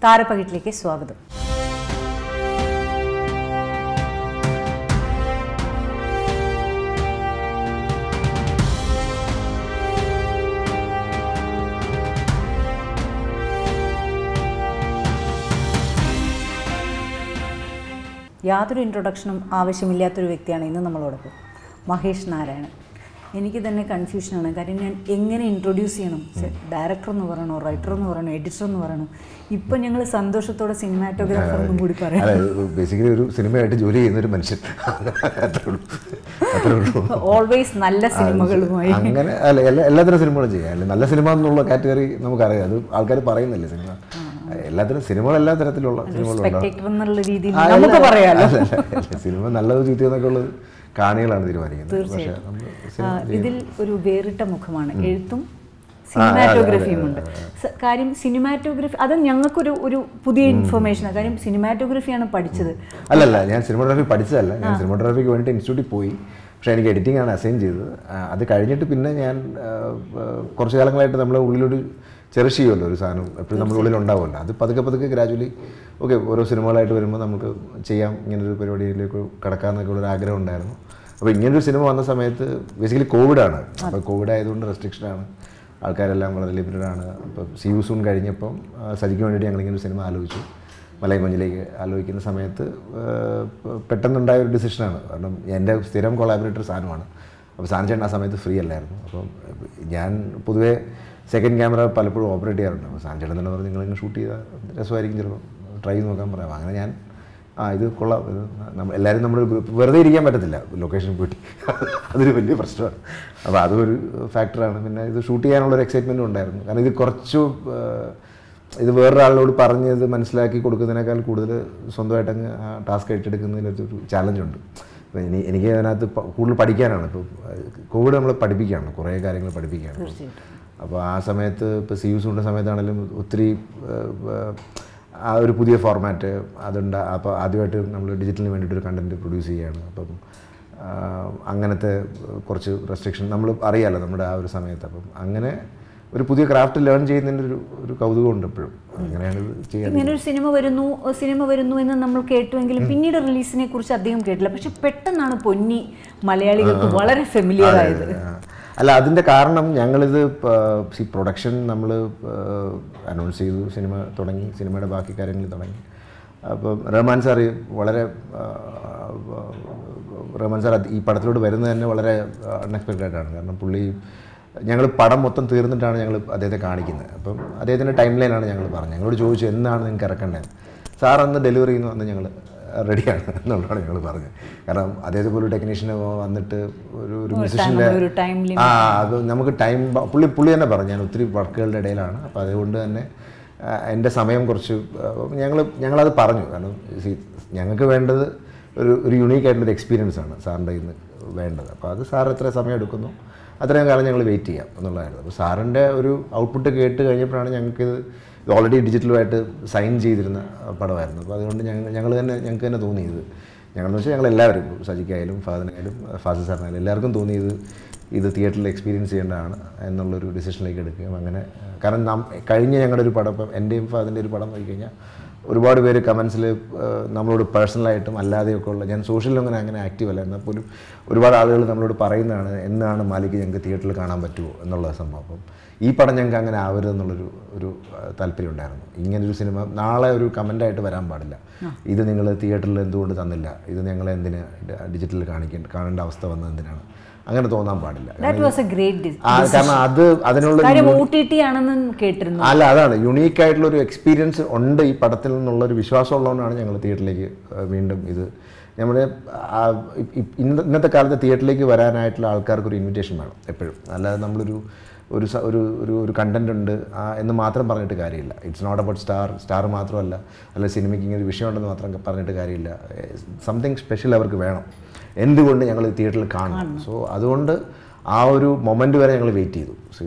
താരപ്പകിട്ടിലേക്ക് സ്വാഗതം യാതൊരു ഇൻട്രൊഡക്ഷനും ആവശ്യമില്ലാത്തൊരു വ്യക്തിയാണ് ഇന്ന് നമ്മളോടൊപ്പം മഹേഷ് നാരായണൻ എനിക്ക് തന്നെ കൺഫ്യൂഷനാണ് കാര്യം ഞാൻ എങ്ങനെ ഇൻട്രൊഡ്യൂസ് ചെയ്യണം ഡയറക്ടർ എന്ന് പറയണോ റൈറ്റർ എന്ന് പറയണോ എഡിറ്റർ എന്ന് പറയണോ ഇപ്പം ഞങ്ങൾ സന്തോഷത്തോടെ സിനിമാറ്റോഗ്രാഫർ എന്നും കൂടി പറയാം അല്ല ബേസിക്കലി ഒരു സിനിമയായിട്ട് ജോലി ചെയ്യുന്ന ഒരു മനുഷ്യൻ അത്രേ ഉള്ളൂ അത്രേ ഉള്ളൂ ഓൾവേസ് നല്ല സിനിമകളുമായി അങ്ങനെ അല്ല എല്ലാ എല്ലാത്തരം സിനിമകളും ചെയ്യാം അല്ല നല്ല സിനിമ എന്നുള്ള കാറ്റഗറി നമുക്കറിയാം അത് ആൾക്കാർ പറയുന്നില്ലേ സിനിമ എല്ലാത്തരം സിനിമകൾ എല്ലാ തരത്തിലുള്ള സിനിമകളുണ്ടാവും സ്പെക്ടേറ്റർ എന്നുള്ള രീതിയിൽ ആ, നമുക്ക് അല്ല, പറയാലോ അല്ല, അല്ല, അല്ല. സിനിമ നല്ലത് ചീത്തയെന്നൊക്കെ ഉള്ളത് കാണികളാണ് തീരുമാനിക്കുന്നത് പക്ഷേ നമ്മൾ ആ, ഇതിൽ ഒരു വേറിട്ട മുഖമാണ് എഴുത്തും സിനിമാറ്റോഗ്രഫിയും ഉണ്ട് സ- കാര്യം സിനിമാറ്റോഗ്രഫി അത് ഞങ്ങൾക്കൊരു ഒരു പുതിയ ഇൻഫർമേഷനാണ് കാര്യം സിനിമാറ്റോഗ്രഫിയാണ് പഠിച്ചത് അല്ലല്ല ഞാൻ സിനിമോഗ്രാഫി പഠിച്ചതല്ല ഞാൻ സിനിമോഗ്രാഫിക്ക് വേണ്ടിയിട്ട് ഇൻസ്റ്റിറ്റ്യൂട്ടിൽ പോയി പക്ഷേ എനിക്ക് എഡിറ്റിംഗ് ആണ് അസൈൻ ചെയ്തത് ആ, അത് കഴിഞ്ഞിട്ട് പിന്നെ ഞാൻ ആ, ആ, കുറച്ച് കാലങ്ങളായിട്ട് നമ്മളെ ഉള്ളിലൊരു ചെറിഷ് ചെയ്യുമല്ലോ ഒരു സാധനം എപ്പോഴും നമ്മുടെ ഉള്ളിൽ ഉണ്ടാവുമല്ലോ അത് പതുക്കെ പതുക്കെ ഗ്രാജുവലി ഓക്കെ ഓരോ സിനിമകളായിട്ട് വരുമ്പോൾ നമുക്ക് ചെയ്യാം ഇങ്ങനൊരു പരിപാടിയിലേക്ക് കടക്കാമെന്നൊക്കെ ഉള്ളൊരു ആഗ്രഹം ഉണ്ടായിരുന്നു അപ്പോൾ ഇങ്ങനൊരു സിനിമ വന്ന സമയത്ത് ബേസിക്കലി കോവിഡാണ് അപ്പോൾ കോവിഡ് ആയതുകൊണ്ട് റെസ്ട്രിക്ഷനാണ് ആൾക്കാരെല്ലാം വളരെ ലിമിറ്റഡ് ആണ് അപ്പോൾ സി യു സൂൺ കഴിഞ്ഞപ്പം ആ, സജിക്ക് വേണ്ടിയിട്ട് ഞങ്ങളിങ്ങനെ ഒരു സിനിമ ആലോചിച്ചു മലയക്കുഞ്ഞിലേക്ക് ആലോചിക്കുന്ന സമയത്ത് ആ, പ- പെട്ടെന്നുണ്ടായ ഒരു ഡിസിഷനാണ് കാരണം എൻ്റെ സ്ഥിരം കൊളാബറേറ്റർ സാധനമാണ് അപ്പോൾ സാധനം ചേട്ടൻ ആ സമയത്ത് ഫ്രീ അല്ലായിരുന്നു അപ്പം ഞാൻ പൊതുവേ സെക്കൻഡ് ക്യാമറ പലപ്പോഴും ഓപ്പറേറ്റ് ചെയ്യാറുണ്ട് അപ്പോൾ സാധനം ചേട്ടൻ തന്നെ പറഞ്ഞു നിങ്ങളിങ്ങനെ ഷൂട്ട് ചെയ്താൽ രസമായിരിക്കും ചിലപ്പോൾ ട്രൈ ചെയ്ത് നോക്കാൻ പറയാം അങ്ങനെ ഞാൻ ആ ഇത് കൊള്ളാം ഇത് നമ്മൾ എല്ലാവരും നമ്മൾ വെറുതെ ഇരിക്കാൻ പറ്റത്തില്ല ലൊക്കേഷൻ പോയിട്ട് അതൊരു വലിയ പ്രശ്നമാണ് അപ്പോൾ അതൊരു ഫാക്ടറാണ് പിന്നെ ഇത് ഷൂട്ട് ചെയ്യാനുള്ളൊരു എക്സൈറ്റ്മെൻറ്റും ഉണ്ടായിരുന്നു കാരണം ഇത് കുറച്ച് ആ, ഇത് വേറൊരാളിനോട് പറഞ്ഞ് ഇത് മനസ്സിലാക്കി കൊടുക്കുന്നതിനേക്കാൾ കൂടുതൽ സ്വന്തമായിട്ട് അങ്ങ് ആ ടാസ്ക് ഏറ്റെടുക്കുന്നതിലൊരു ചാലഞ്ചുണ്ട് അപ്പോൾ ഇനി എനിക്ക് അതിനകത്ത് പ- കൂടുതൽ പഠിക്കാനാണ് ഇപ്പോൾ കോവിഡ് നമ്മളെ പഠിപ്പിക്കുകയാണ് കുറേ കാര്യങ്ങൾ പഠിപ്പിക്കുകയാണ് അപ്പോൾ ആ സമയത്ത് ഇപ്പോൾ സി യൂസ് കൊണ്ട സമയത്താണെങ്കിലും ഒത്തിരി ഏഹ്, ഏഹ്, ആ ഒരു പുതിയ ഫോർമാറ്റ് അതുണ്ട് അപ്പോൾ ആദ്യമായിട്ട് നമ്മൾ ഡിജിറ്റലിന് വേണ്ടിയിട്ട് ഒരു കണ്ടൻറ്റ് പ്രൊഡ്യൂസ് ചെയ്യുകയാണ് അപ്പം ആ, അങ്ങനത്തെ കുറച്ച് റെസ്ട്രിക്ഷൻ നമ്മൾ അറിയാമല്ലോ നമ്മുടെ ആ ഒരു സമയത്ത് അപ്പം അങ്ങനെ ഒരു പുതിയ ക്രാഫ്റ്റ് ലേൺ ചെയ്യുന്നതിൻ്റെ ഒരു ഒരു കൗതുകമുണ്ട് എപ്പോഴും അങ്ങനെയാണ് ഇത് ചെയ്യാൻ ഇങ്ങനെ ഒരു സിനിമ വരുന്നു സിനിമ വരുന്നു എന്ന് നമ്മൾ കേട്ടുവെങ്കിലും പിന്നീട് റിലീസിനെ കുറിച്ച് അധികം കേട്ടില്ല പക്ഷെ പെട്ടെന്നാണ് പൊന്നി മലയാളികൾക്ക് വളരെ ഫെമിലിയർ ആയത് ആ. അല്ല അതിൻ്റെ കാരണം ഞങ്ങളിത് സി പ്രൊഡക്ഷൻ നമ്മൾ അനൗൺസ് ചെയ്തു സിനിമ തുടങ്ങി സിനിമയുടെ ബാക്കി കാര്യങ്ങൾ തുടങ്ങി അപ്പം റഹ്മാൻ സാർ വളരെ ആ, റഹ്മാൻ സാർ അത് ഈ പടത്തിലോട്ട് വരുന്നത് തന്നെ വളരെ അൺഎക്സ്പെക്റ്റഡ് ആയിട്ടാണ് കാരണം പുള്ളി ഞങ്ങൾ പടം മൊത്തം തീർന്നിട്ടാണ് ഞങ്ങൾ അദ്ദേഹത്തെ കാണിക്കുന്നത് അപ്പം അദ്ദേഹത്തിൻ്റെ ടൈം ലൈനാണ് ഞങ്ങൾ പറഞ്ഞത് ഞങ്ങളോട് ചോദിച്ചു എന്നാണ് നിങ്ങൾക്ക് ഇറക്കേണ്ടത് സാർ അന്ന് ഡെലിവറി ചെയ്യുന്നു അന്ന് ഞങ്ങൾ റെഡിയാണ് എന്നുള്ളതാണ് ഞങ്ങൾ പറഞ്ഞത് കാരണം അദ്ദേഹത്തെ പോലെ ടെക്നീഷ്യന് വന്നിട്ട് ഒരു ഒരു മ്യൂസിഷ്യൻ്റെ ഒരു ടൈം ആ അത് നമുക്ക് ടൈം പുള്ളി പുള്ളി തന്നെ പറഞ്ഞു ഞാൻ ഒത്തിരി വർക്കുകളുടെ ഇടയിലാണ് അപ്പോൾ അതുകൊണ്ട് തന്നെ ആ, എൻ്റെ സമയം കുറച്ച് ഞങ്ങൾ ഞങ്ങളത് പറഞ്ഞു കാരണം see, ഞങ്ങൾക്ക് വേണ്ടത് ഒരു ഒരു യുണീക്ക് ആയിട്ടുള്ളൊരു എക്സ്പീരിയൻസ് ആണ് സാറിൻ്റെ ഇന്ന് വേണ്ടത് അപ്പോൾ അത് സാർ എത്ര സമയം എടുക്കുന്നു അത്രയും കാലം ഞങ്ങൾ വെയിറ്റ് ചെയ്യാം എന്നുള്ളതായിരുന്നു അപ്പോൾ സാറിൻ്റെ ഒരു ഔട്ട്പുട്ട് കേട്ട് കഴിഞ്ഞപ്പോഴാണ് ഞങ്ങൾക്കിത് ഇത് ഓൾറെഡി ഡിജിറ്റലുമായിട്ട് സൈൻ ചെയ്തിരുന്ന പടമായിരുന്നു അപ്പോൾ അതുകൊണ്ട് ഞങ്ങൾ ഞങ്ങൾ തന്നെ ഞങ്ങൾക്ക് തന്നെ തോന്നിയത് ഞങ്ങളെന്ന് വെച്ചാൽ ഞങ്ങൾ എല്ലാവരും സജിക്കായാലും ഫാദിനായാലും ഫാസിൽ സാറിനായാലും എല്ലാവർക്കും തോന്നിയത് ഇത് തിയേറ്ററിൽ എക്സ്പീരിയൻസ് ചെയ്യേണ്ടതാണ് എന്നുള്ളൊരു ഡിസിഷനിലേക്ക് എടുക്കുകയും അങ്ങനെ കാരണം നാം കഴിഞ്ഞ ഞങ്ങളുടെ ഒരു പടം ഇപ്പം എൻ്റെയും ഫാദിൻ്റെ ഒരു പടം നോക്കി കഴിഞ്ഞാൽ ഒരുപാട് പേര് കമൻസിൽ നമ്മളോട് പേഴ്സണലായിട്ടും അല്ലാതെയൊക്കെ ഉള്ള ഞാൻ സോഷ്യലിൽ അങ്ങനെ അങ്ങനെ ആക്റ്റീവ് അല്ല എന്നാൽ പോലും ഒരുപാട് ആളുകൾ നമ്മളോട് പറയുന്നതാണ് എന്നാണ് മാലിക്ക് ഞങ്ങൾക്ക് തിയേറ്ററിൽ കാണാൻ പറ്റുമോ എന്നുള്ള സംഭവം അപ്പം ഈ പടം ഞങ്ങൾക്ക് അങ്ങനെ ആവരുതെന്നുള്ളൊരു ഒരു ആ, താല്പര്യം ഉണ്ടായിരുന്നു ഇങ്ങനൊരു സിനിമ നാളെ ഒരു കമൻ്റായിട്ട് വരാൻ പാടില്ല ഇത് നിങ്ങൾ തിയേറ്ററിൽ എന്തുകൊണ്ട് തന്നില്ല ഇത് ഞങ്ങൾ എന്തിന് ഡിജിറ്റലിൽ കാണിക്കേണ്ട കാണേണ്ട അവസ്ഥ വന്നത് എന്തിനാണ് അങ്ങനെ തോന്നാൻ പാടില്ല ദാറ്റ് വാസ് എ ഗ്രേറ്റ് ആ, കാരണം അത് അതിനുള്ള കാര്യം ഒ ടി ടി ആണെന്ന് കേട്ടിരുന്നു അല്ല അതാണ് യുണീക്ക് ആയിട്ടുള്ള ഒരു എക്സ്പീരിയൻസ് ഉണ്ട് ഈ പടത്തിൽ നിന്നുള്ള ഒരു വിശ്വാസം ഉള്ളതുകൊണ്ടാണ് ഞങ്ങൾ തിയേറ്ററിലേക്ക് ആ, വീണ്ടും ഇത് നമ്മുടെ ആ, ഇ- ഇ- ഇന്ന- ഇന്നത്തെ കാലത്ത് തിയേറ്ററിലേക്ക് വരാനായിട്ടുള്ള ആൾക്കാർക്ക് ഒരു ഇൻവിറ്റേഷൻ വേണം എപ്പോഴും അല്ലാതെ നമ്മളൊരു ഒരു സ- ഒരു ഒരു ഒരു കണ്ടന്റ് ഉണ്ട് ആ, എന്ന് മാത്രം പറഞ്ഞിട്ട് കാര്യമില്ല it's not about star star മാത്രമല്ല അല്ല സിനിമയ്ക്ക് ഇങ്ങനെ ഒരു വിഷയമുണ്ടെന്ന് മാത്രം പറഞ്ഞിട്ട് കാര്യമില്ല സംതിങ് സ്പെഷ്യൽ അവർക്ക് വേണം എന്തുകൊണ്ട് ഞങ്ങൾ തിയേറ്ററിൽ കാണണം സോ അതുകൊണ്ട് ആ ഒരു മൊമെൻ്റ് വരെ ഞങ്ങൾ വെയിറ്റ് ചെയ്തു സോ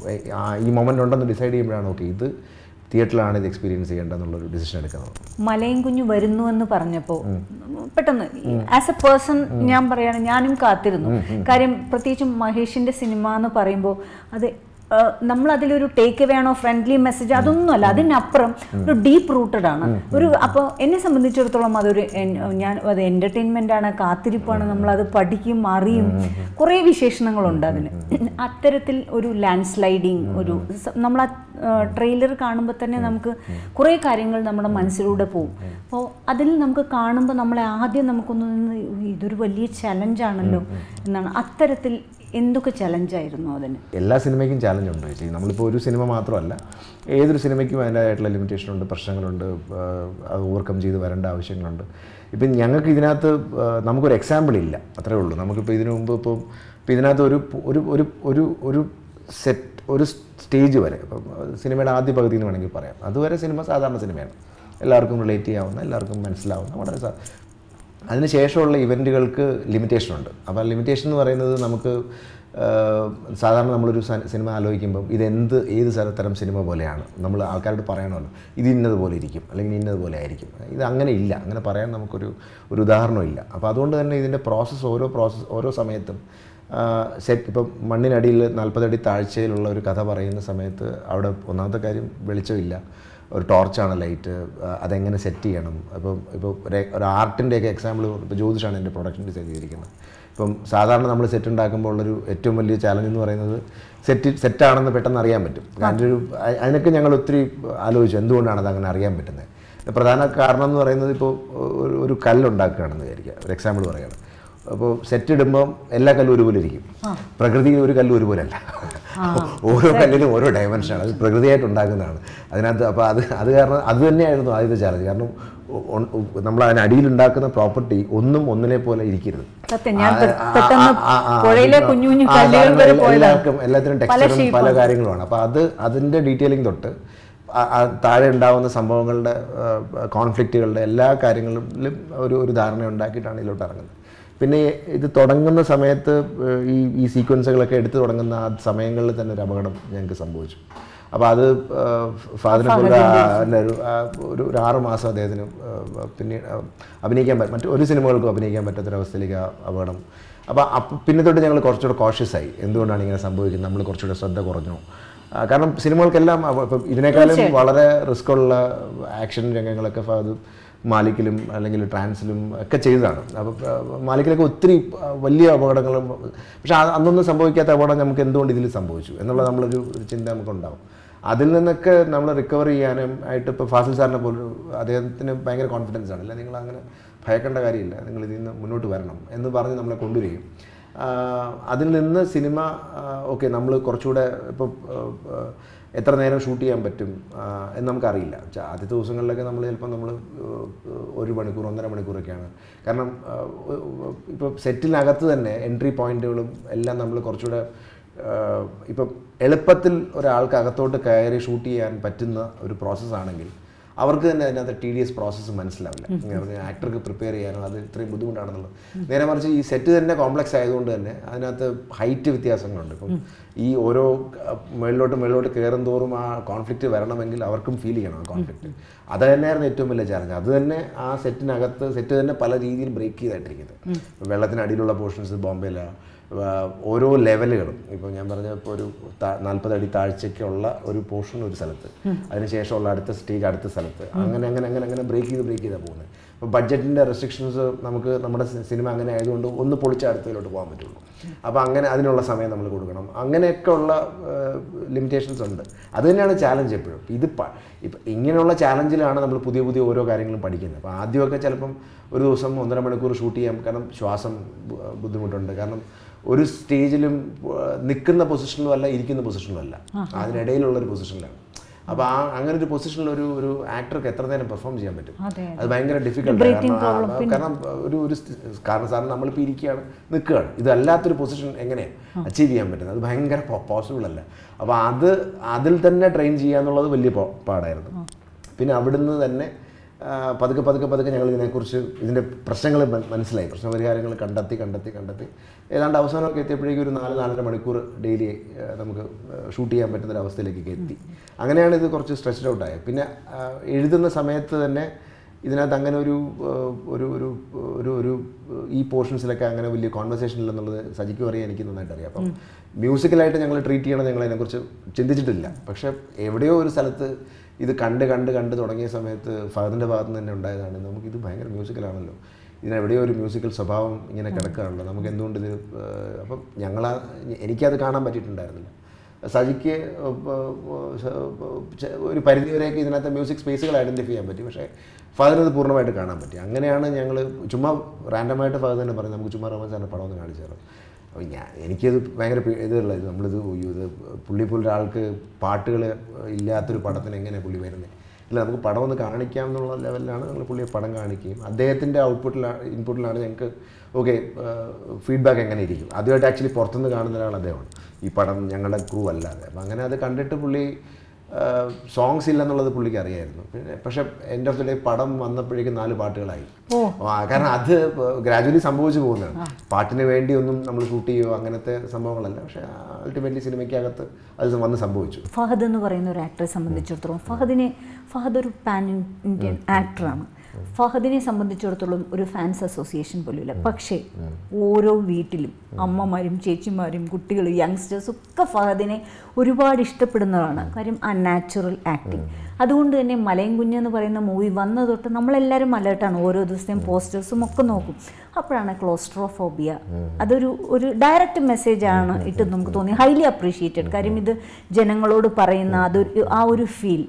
ഈ മൊമെൻ്റ് ഉണ്ടെന്ന് ഡിസൈഡ് ചെയ്യുമ്പോഴാണ് ഓക്കെ ഇത് തിയേറ്ററിലാണ് ഇത് എക്സ്പീരിയൻസ് ചെയ്യേണ്ടതെന്നുള്ളൊരു ഡിസിഷൻ എടുക്കുന്നത് മലയും കുഞ്ഞു വരുന്നു എന്ന് പറഞ്ഞപ്പോൾ പെട്ടെന്ന് ആസ് എ പേഴ്സൺ ഞാൻ പറയാണ് ഞാനും കാത്തിരുന്നു കാര്യം പ്രത്യേകിച്ചും മഹേഷിന്റെ സിനിമ എന്ന് പറയുമ്പോൾ അത് നമ്മൾ അതിലൊരു ടേക്ക് അവേ ആണോ ഫ്രണ്ട്ലി മെസ്സേജ് അതൊന്നുമല്ല അതിനപ്പുറം ഒരു ഡീപ്പ് റൂട്ടഡ് ആണ് ഒരു അപ്പോൾ എന്നെ സംബന്ധിച്ചിടത്തോളം അതൊരു എൻ- ഞാൻ അത് എൻ്റർടൈൻമെൻ്റ് ആണ് കാത്തിരിപ്പാണ് നമ്മളത് പഠിക്കും അറിയും കുറേ വിശേഷണങ്ങളുണ്ട് അതിന് അത്തരത്തിൽ ഒരു ലാൻഡ് സ്ലൈഡിങ് ഒരു സ- നമ്മൾ ആ ട്രെയിലർ കാണുമ്പോൾ തന്നെ നമുക്ക് കുറേ കാര്യങ്ങൾ നമ്മുടെ മനസ്സിലൂടെ പോകും അപ്പോൾ അതിൽ നമുക്ക് കാണുമ്പോൾ നമ്മളെ ആദ്യം നമുക്കൊന്ന് നിന്ന് ഇതൊരു വലിയ ചലഞ്ചാണല്ലോ എന്നാണ് അത്തരത്തിൽ എന്തൊക്കെ ചലഞ്ചായിരുന്നു അതിന് എല്ലാ സിനിമയ്ക്കും ചാലഞ്ച് ഉണ്ട് ചേച്ചി നമ്മളിപ്പോൾ ഒരു സിനിമ മാത്രമല്ല ഏതൊരു സിനിമയ്ക്കും അതിൻ്റെതായിട്ടുള്ള ലിമിറ്റേഷൻ ഉണ്ട് പ്രശ്നങ്ങളുണ്ട് ആഹ് അത് ഓവർകം ചെയ്ത് വരേണ്ട ആവശ്യങ്ങളുണ്ട് ഇപ്പം ഞങ്ങൾക്ക് ഇതിനകത്ത് ആഹ് നമുക്കൊരു എക്സാമ്പിൾ ഇല്ല അത്രേ ഉള്ളൂ നമുക്കിപ്പോൾ ഇതിനു മുമ്പ് ഇപ്പോൾ ഇപ്പോൾ ഇതിനകത്ത് ഒരു ഒരു ഒരു ഒരു ഒരു സെറ്റ് ഒരു സ്റ്റേജ് വരെ ഇപ്പം സിനിമയുടെ ആദ്യ പകുതി എന്ന് വേണമെങ്കിൽ പറയാം അതുവരെ സിനിമ സാധാരണ സിനിമയാണ് എല്ലാവർക്കും റിലേറ്റ് ചെയ്യാവുന്ന എല്ലാവർക്കും മനസ്സിലാവുന്ന വളരെ സാ- അതിനുശേഷമുള്ള ഇവൻറ്റുകൾക്ക് ലിമിറ്റേഷൻ ഉണ്ട് അപ്പോൾ ലിമിറ്റേഷൻ എന്ന് പറയുന്നത് നമുക്ക് ആഹ്, സാധാരണ നമ്മളൊരു സ- സിനിമ ആലോചിക്കുമ്പം ഇതെന്ത് ഏത് സ്ഥല- തരം സിനിമ പോലെയാണ് നമ്മൾ ആൾക്കാരോട് പറയണമല്ലോ ഇത് ഇന്നതുപോലെ ഇരിക്കും അല്ലെങ്കിൽ ഇന്നതുപോലെ ആയിരിക്കും ഇത് അങ്ങനെ ഇല്ല അങ്ങനെ പറയാൻ നമുക്കൊരു ഒരു ഉദാഹരണം ഇല്ല അപ്പോൾ അതുകൊണ്ട് തന്നെ ഇതിൻ്റെ പ്രോസസ്സ് ഓരോ പ്രോസസ്സ് ഓരോ സമയത്തും സെറ്റ് ഇപ്പം മണ്ണിനടിയിൽ നാൽപ്പതടി താഴ്ചയിലുള്ള ഒരു കഥ പറയുന്ന സമയത്ത് അവിടെ ഒന്നാമത്തെ കാര്യം വെളിച്ചമില്ല ഒരു ടോർച്ചാണ് ലൈറ്റ് അതെങ്ങനെ സെറ്റ് ചെയ്യണം അപ്പം ഇപ്പോൾ ഒരു ഒരു ആർട്ടിൻ്റെയൊക്കെ എക്സാമ്പിൾ ഇപ്പോൾ ജ്യോതിഷാണ് എൻ്റെ പ്രൊഡക്ഷൻ ഡിസൈൻ ചെയ്തിരിക്കുന്നത് ഇപ്പം സാധാരണ നമ്മൾ സെറ്റ് ഉണ്ടാക്കുമ്പോൾ ഉള്ളൊരു ഏറ്റവും വലിയ ചാലഞ്ച് എന്ന് പറയുന്നത് സെറ്റ് സെറ്റാണെന്ന് പെട്ടെന്ന് അറിയാൻ പറ്റും അതിൻ്റെ ഒരു അ- അതിനൊക്കെ ഞങ്ങൾ ഒത്തിരി ആലോചിച്ചു എന്തുകൊണ്ടാണ് അത് അങ്ങനെ അറിയാൻ പറ്റുന്നത് പ്രധാന കാരണം എന്ന് പറയുന്നത് ഇപ്പോൾ ഒരു ഒരു കല്ലുണ്ടാക്കുകയാണെന്ന് വിചാരിക്കുക ഒരു എക്സാമ്പിൾ പറയുകയാണ് അപ്പോൾ സെറ്റ് ഇടുമ്പോൾ എല്ലാ കല്ലും ഒരുപോലെ ഇരിക്കും പ്രകൃതിയിൽ ഒരു കല്ലും ഒരുപോലെ അല്ല ഓരോ കല്ലിനും ഓരോ ഡയമെൻഷനാണ് അത് പ്രകൃതിയായിട്ട് ഉണ്ടാക്കുന്നതാണ് അതിനകത്ത് അപ്പോൾ അത് അത് കാരണം അത് തന്നെയായിരുന്നു ആദ്യത്തെ ചാലഞ്ച് കാരണം നമ്മൾ അതിനടിയിൽ ഉണ്ടാക്കുന്ന പ്രോപ്പർട്ടി ഒന്നും ഒന്നിനെ പോലെ ഇരിക്കരുത് സത്യം ഞാൻ ആ, പെ- ആ, പെട്ടെന്ന് ആ, ആ, ആ, പുഴയിലെ ആ, കുഞ്ഞു കുഞ്ഞു ആ, കല്ലുകൾ സാധനം വരെ എല്ലാ- പോയതാണ്. എല്ലാവർക്കും എല്ലാത്തിനും പല ടെക്സ്ചറും പല shape കാര്യങ്ങളുമാണ് അപ്പോൾ അത് അതിൻ്റെ ഡീറ്റെയിലിംഗ് തൊട്ട് ആ- ആ താഴെ ഉണ്ടാവുന്ന സംഭവങ്ങളുടെ കോൺഫ്ലിക്റ്റുകളുടെ എല്ലാ കാര്യങ്ങളിലും ഒരു ഒരു ധാരണ ഉണ്ടാക്കിയിട്ടാണ് ഇതിലോട്ട് ഇറങ്ങുന്നത് പിന്നെ ഇത് തുടങ്ങുന്ന സമയത്ത് ഏഹ്, ഈ ഈ സീക്വൻസുകളൊക്കെ എടുത്തു തുടങ്ങുന്ന ആ സമയങ്ങളിൽ തന്നെ ഒരു അപകടം ഞങ്ങൾക്ക് സംഭവിച്ചു അപ്പോൾ അത് ഫാദറിനെ പോലെ ഒരു ആ, ഒരു ഒരു ആറ് മാസം അദ്ദേഹത്തിന് ഏഹ്, പിന്നീട് ആ, അഭിനയിക്കാൻ പറ്റും മറ്റു ഒരു സിനിമകൾക്കും അഭിനയിക്കാൻ പറ്റാത്തൊരവസ്ഥയിലേക്ക് ആ അപകടം അപ്പോൾ അപ്പം പിന്നെ തൊട്ട് ഞങ്ങൾ കുറച്ചുകൂടെ കോഷ്യസ് ആയി എന്തുകൊണ്ടാണ് ഇങ്ങനെ സംഭവിക്കുന്നത് നമ്മൾ കുറച്ചുകൂടെ ശ്രദ്ധ കുറഞ്ഞു ആ, കാരണം സിനിമകൾക്കെല്ലാം അവ- ഇപ്പം ഇതിനേക്കാളും വളരെ റിസ്ക് ഉള്ള ആക്ഷൻ രംഗങ്ങളൊക്കെ ഫഹദ് മാലിക്കിലും അല്ലെങ്കിൽ ട്രാൻസിലും ഒക്കെ ചെയ്തതാണ് അപ്പോൾ മാലിക്കിലൊക്കെ ഒത്തിരി ആ, വലിയ അപകടങ്ങളും പക്ഷെ ആ- അന്നൊന്നും സംഭവിക്കാത്ത അപകടം നമുക്ക് എന്തുകൊണ്ട് ഇതിൽ സംഭവിച്ചു എന്നുള്ള നമ്മളൊരു ഒരു ചിന്ത നമുക്കുണ്ടാവും അതിൽ നിന്നൊക്കെ നമ്മൾ റിക്കവർ ചെയ്യാനും ആയിട്ട് ഇപ്പോൾ ഫാസിൽ സാറിനെ പോലൊരു അദ്ദേഹത്തിന് ഭയങ്കര കോൺഫിഡൻസ് ആണ് അല്ല നിങ്ങൾ അങ്ങനെ ഭയക്കേണ്ട കാര്യമില്ല നിങ്ങൾ ഇതിൽ നിന്ന് മുന്നോട്ട് വരണം എന്ന് പറഞ്ഞ് നമ്മളെ കൊണ്ടുവരികയും ആഹ് അതിൽ നിന്ന് സിനിമ ഓക്കെ നമ്മൾ കുറച്ചുകൂടെ ഇപ്പോൾ എത്ര നേരം ഷൂട്ട് ചെയ്യാൻ പറ്റും ആഹ് എന്ന് നമുക്കറിയില്ല ച- ആദ്യത്തെ ദിവസങ്ങളിലൊക്കെ നമ്മൾ ചിലപ്പോൾ നമ്മൾ ഒരു മണിക്കൂർ ഒന്നര മണിക്കൂറൊക്കെയാണ് കാരണം ഇപ്പോൾ സെറ്റിനകത്ത് തന്നെ എൻട്രി പോയിന്റുകളും എല്ലാം നമ്മൾ കുറച്ചുകൂടെ ആഹ് ഇപ്പം എളുപ്പത്തിൽ ഒരാൾക്ക് അകത്തോട്ട് കയറി ഷൂട്ട് ചെയ്യാൻ പറ്റുന്ന ഒരു പ്രോസസ്സാണെങ്കിൽ അവർക്ക് തന്നെ അതിനകത്ത് ടി ഡി എസ് പ്രോസസ്സ് മനസ്സിലാവില്ല ആക്ടർക്ക് പ്രിപ്പയർ ചെയ്യാനോ അത് ഇത്രയും ബുദ്ധിമുട്ടാണെന്നുള്ളത് നേരെ മറിച്ച് ഈ സെറ്റ് തന്നെ കോംപ്ലക്സ് ആയതുകൊണ്ട് തന്നെ അതിനകത്ത് ഹൈറ്റ് വ്യത്യാസങ്ങളുണ്ട് ഇപ്പം ഈ ഓരോ അഹ്, മുകളിലോട്ട് മുകളിലോട്ട് കയറും തോറും ആ കോൺഫ്ലിക്റ്റ് വരണമെങ്കിൽ അവർക്കും ഫീൽ ചെയ്യണം ആ കോൺഫ്ലിക്റ്റ് അത് തന്നെയായിരുന്നു ഏറ്റവും വലിയ ചാലഞ്ച് അത് തന്നെ ആ സെറ്റിനകത്ത് സെറ്റ് തന്നെ പല രീതിയിൽ ബ്രേക്ക് ചെയ്തായിട്ടിരിക്കുന്നത് ഇപ്പം വെള്ളത്തിനടിയിലുള്ള പോർഷൻസ് ബോംബെയിലാണ് ആഹ് ഓരോ ലെവലുകളും ഇപ്പോൾ ഞാൻ പറഞ്ഞ ഇപ്പോൾ ഒരു നാൽപ്പത് അടി താഴ്ചയ്ക്കുള്ള ഒരു പോർഷൻ ഒരു സ്ഥലത്ത് അതിനുശേഷമുള്ള അടുത്ത സ്റ്റേജ് അടുത്ത സ്ഥലത്ത് അങ്ങനെ അങ്ങനെ അങ്ങനെ അങ്ങനെ ബ്രേക്ക് ചെയ്ത് ബ്രേക്ക് ചെയ്താണ് പോകുന്നത് ഇപ്പോൾ ബഡ്ജറ്റിൻ്റെ റെസ്ട്രിക്ഷൻസ് നമുക്ക് നമ്മുടെ സി- സിനിമ അങ്ങനെ ആയതുകൊണ്ട് ഒന്ന് പൊളിച്ച് അടുത്തതിലോട്ട് പോകാൻ പറ്റുള്ളൂ അപ്പോൾ അങ്ങനെ അതിനുള്ള സമയം നമ്മൾ കൊടുക്കണം അങ്ങനെയൊക്കെ ഉള്ള ലിമിറ്റേഷൻസ് ഉണ്ട് അത് തന്നെയാണ് ചാലഞ്ച് എപ്പോഴും ഇത് പ- ഇപ്പം ഇങ്ങനെയുള്ള ചാലഞ്ചിലാണ് നമ്മൾ പുതിയ പുതിയ ഓരോ കാര്യങ്ങളും പഠിക്കുന്നത് അപ്പോൾ ആദ്യമൊക്കെ ചിലപ്പം ഒരു ദിവസം ഒന്നര മണിക്കൂർ ഷൂട്ട് ചെയ്യാം കാരണം ശ്വാസം ബു- ബുദ്ധിമുട്ടുണ്ട് കാരണം ഒരു സ്റ്റേജിലും നിൽക്കുന്ന പൊസിഷനിലും അല്ല ഇരിക്കുന്ന പൊസിഷനിലും അല്ല അതിനിടയിലുള്ള ഒരു പൊസിഷനിലാണ് അപ്പോൾ ആ അങ്ങനെ ഒരു പൊസിഷനിൽ ഒരു ഒരു ആക്ടർക്ക് എത്ര നേരം പെർഫോം ചെയ്യാൻ പറ്റും അതെ, അത് ഭയങ്കര ഡിഫിക്കൽട്ട് കാരണം ആ, കാരണം ഒരു ഒരു സ്റ്റ്- കാരണം സാറിന് നമ്മളിപ്പോൾ ഇരിക്കുകയാണ് നിൽക്കുകയാണ് ഇതല്ലാത്തൊരു പൊസിഷൻ എങ്ങനെയാണ് അച്ചീവ് ചെയ്യാൻ പറ്റുന്നത് അത് ഭയങ്കര പോസിബിൾ അല്ല അപ്പോൾ അത് അതിൽ തന്നെ ട്രെയിൻ ചെയ്യുക എന്നുള്ളത് വലിയ പോ- പാടായിരുന്നു പിന്നെ അവിടുന്ന് തന്നെ ആ, പതുക്കെ പതുക്കെ പതുക്കെ ഞങ്ങൾ ഇതിനെക്കുറിച്ച് ഇതിൻ്റെ പ്രശ്നങ്ങൾ മന- മനസ്സിലായി പ്രശ്നപരിഹാരങ്ങൾ കണ്ടെത്തി കണ്ടെത്തി കണ്ടെത്തി ഏതാണ്ട് അവസാനമൊക്കെ എത്തിയപ്പോഴേക്കും ഒരു നാല് നാലര മണിക്കൂർ ഡെയിലി നമുക്ക് ഷൂട്ട് ചെയ്യാൻ പറ്റുന്ന ഒരു അവസ്ഥയിലേക്കൊക്കെ എത്തി അങ്ങനെയാണ് ഇത് കുറച്ച് സ്ട്രെച്ച്ഡ് ഔട്ട് ആയത് പിന്നെ ആ, എഴുതുന്ന സമയത്ത് തന്നെ ഇതിനകത്ത് അങ്ങനെ ഒരു ഏഹ്, ഒരു ഒരു ഒരു ഒരു ഈ പോർഷൻസിലൊക്കെ അങ്ങനെ വലിയ കോൺവെർസേഷൻ ഇല്ലെന്നുള്ളത് സജിക്കും അറിയാൻ എനിക്ക് നന്നായിട്ട് അറിയാം അപ്പം മ്യൂസിക്കലായിട്ട് ഞങ്ങൾ ട്രീറ്റ് ചെയ്യണം ഞങ്ങൾ അതിനെക്കുറിച്ച് ചിന്തിച്ചിട്ടില്ല പക്ഷേ എവിടെയോ ഒരു സ്ഥലത്ത് ഇത് കണ്ട് കണ്ട് കണ്ട് തുടങ്ങിയ സമയത്ത് ഫഹദിൻ്റെ ഭാഗത്ത് നിന്ന് തന്നെ ഉണ്ടായതാണ് നമുക്കിത് ഭയങ്കര മ്യൂസിക്കലാണല്ലോ ഇതിനെവിടെയോ ഒരു മ്യൂസിക്കൽ സ്വഭാവം ഇങ്ങനെ കിടക്കുകയാണല്ലോ നമുക്ക് എന്തുകൊണ്ട് ഇത് ഏഹ്, അപ്പം ഞങ്ങളാ എനിക്കത് കാണാൻ പറ്റിയിട്ടുണ്ടായിരുന്നില്ല സജിക്ക് ചെ- ഒരു പരിധി വരെയൊക്കെ ഇതിനകത്ത് മ്യൂസിക് സ്പേസുകൾ ഐഡൻറ്റിഫൈ ചെയ്യാൻ പറ്റി പക്ഷേ ഫാദറിനത് പൂർണ്ണമായിട്ട് കാണാൻ പറ്റി അങ്ങനെയാണ് ഞങ്ങൾ ചുമ്മാ റാൻഡമായിട്ട് ഫാദർ തന്നെ പറഞ്ഞു നമുക്ക് ചുമ്മാ റഹ്മാൻ സാറിൻ്റെ പടം ഒന്ന് കാണിച്ചു തരാം അപ്പോൾ ഞാൻ എനിക്കത് ഭയങ്കര പേ- ഇതുള്ള ഇത് നമ്മളിത് അയ്യോ ഇത് പുള്ളി പോലെ ഒരാൾക്ക് പാട്ടുകൾ ഇല്ലാത്തൊരു പടത്തിന് എങ്ങനെ പുള്ളി വരുന്നത് ഇല്ല നമുക്ക് പടം ഒന്ന് കാണിക്കാം എന്നുള്ള ലെവലിലാണ് നമ്മൾ പുള്ളിയെ പടം കാണിക്കുകയും അദ്ദേഹത്തിൻ്റെ ഔട്ട്പുട്ടിലാണ് ഇൻപുട്ടിലാണ് ഞങ്ങൾക്ക് ഓക്കെ ഫീഡ്ബാക്ക് എങ്ങനെ ഇരിക്കും ആദ്യമായിട്ട് ആക്ച്വലി പുറത്തുനിന്ന് കാണുന്ന ഒരാൾ അദ്ദേഹമാണ് ഈ പടം ഞങ്ങളുടെ ക്രൂ അല്ലാതെ അപ്പം അങ്ങനെ അത് കണ്ടിട്ട് പുള്ളി സോങ്സ് ഇല്ലെന്നുള്ളത് പുള്ളിക്ക് അറിയായിരുന്നു പിന്നെ പക്ഷെ എൻ്റെ ഓഫ് ദി ഡേ പടം വന്നപ്പോഴേക്കും നാല് പാട്ടുകളായി ആ, കാരണം അത് ഗ്രാജുവലി സംഭവിച്ചു പോകുന്നതാണ് പാട്ടിന് വേണ്ടി ഒന്നും നമ്മൾ ഷൂട്ട് ചെയ്യുകയോ അങ്ങനത്തെ സംഭവങ്ങളല്ല പക്ഷേ അൾട്ടിമേറ്റ്ലി സിനിമയ്ക്കകത്ത് അത് വന്ന് സംഭവിച്ചു ഫഹദ് എന്ന് പറയുന്ന ഒരു ആക്ടറെ സംബന്ധിച്ചിടത്തോളം ഫഹദിനെ ഫഹദ് ഒരു പാൻ ഇന്ത്യൻ ആക്ടറാണ് ഫഹദിനെ സംബന്ധിച്ചിടത്തോളം ഒരു ഫാൻസ് അസോസിയേഷൻ പോലുമില്ല പക്ഷേ ഓരോ വീട്ടിലും അമ്മമാരും ചേച്ചിമാരും കുട്ടികളും യങ്സ്റ്റേഴ്സും ഒക്കെ ഫഹദിനെ ഒരുപാട് ഇഷ്ടപ്പെടുന്നതാണ് കാര്യം ആ നാച്ചുറൽ ആക്ടിങ് അതുകൊണ്ട് തന്നെ മലയും കുഞ്ഞ് എന്ന് പറയുന്ന മൂവി വന്ന തൊട്ട് നമ്മളെല്ലാവരും അലേർട്ടാണ് ഓരോ ദിവസത്തെയും പോസ്റ്റേഴ്സും ഒക്കെ നോക്കും അപ്പോഴാണ് ക്ലോസ്ട്രോഫോബിയ അതൊരു ഒരു ഡയറക്റ്റ് മെസ്സേജ് ആണ് ഇട്ട് നമുക്ക് തോന്നി ഹൈലി അപ്രീഷിയേറ്റഡ് കാര്യം ഇത് ജനങ്ങളോട് പറയുന്ന അതൊരു ആ ഒരു ഫീൽ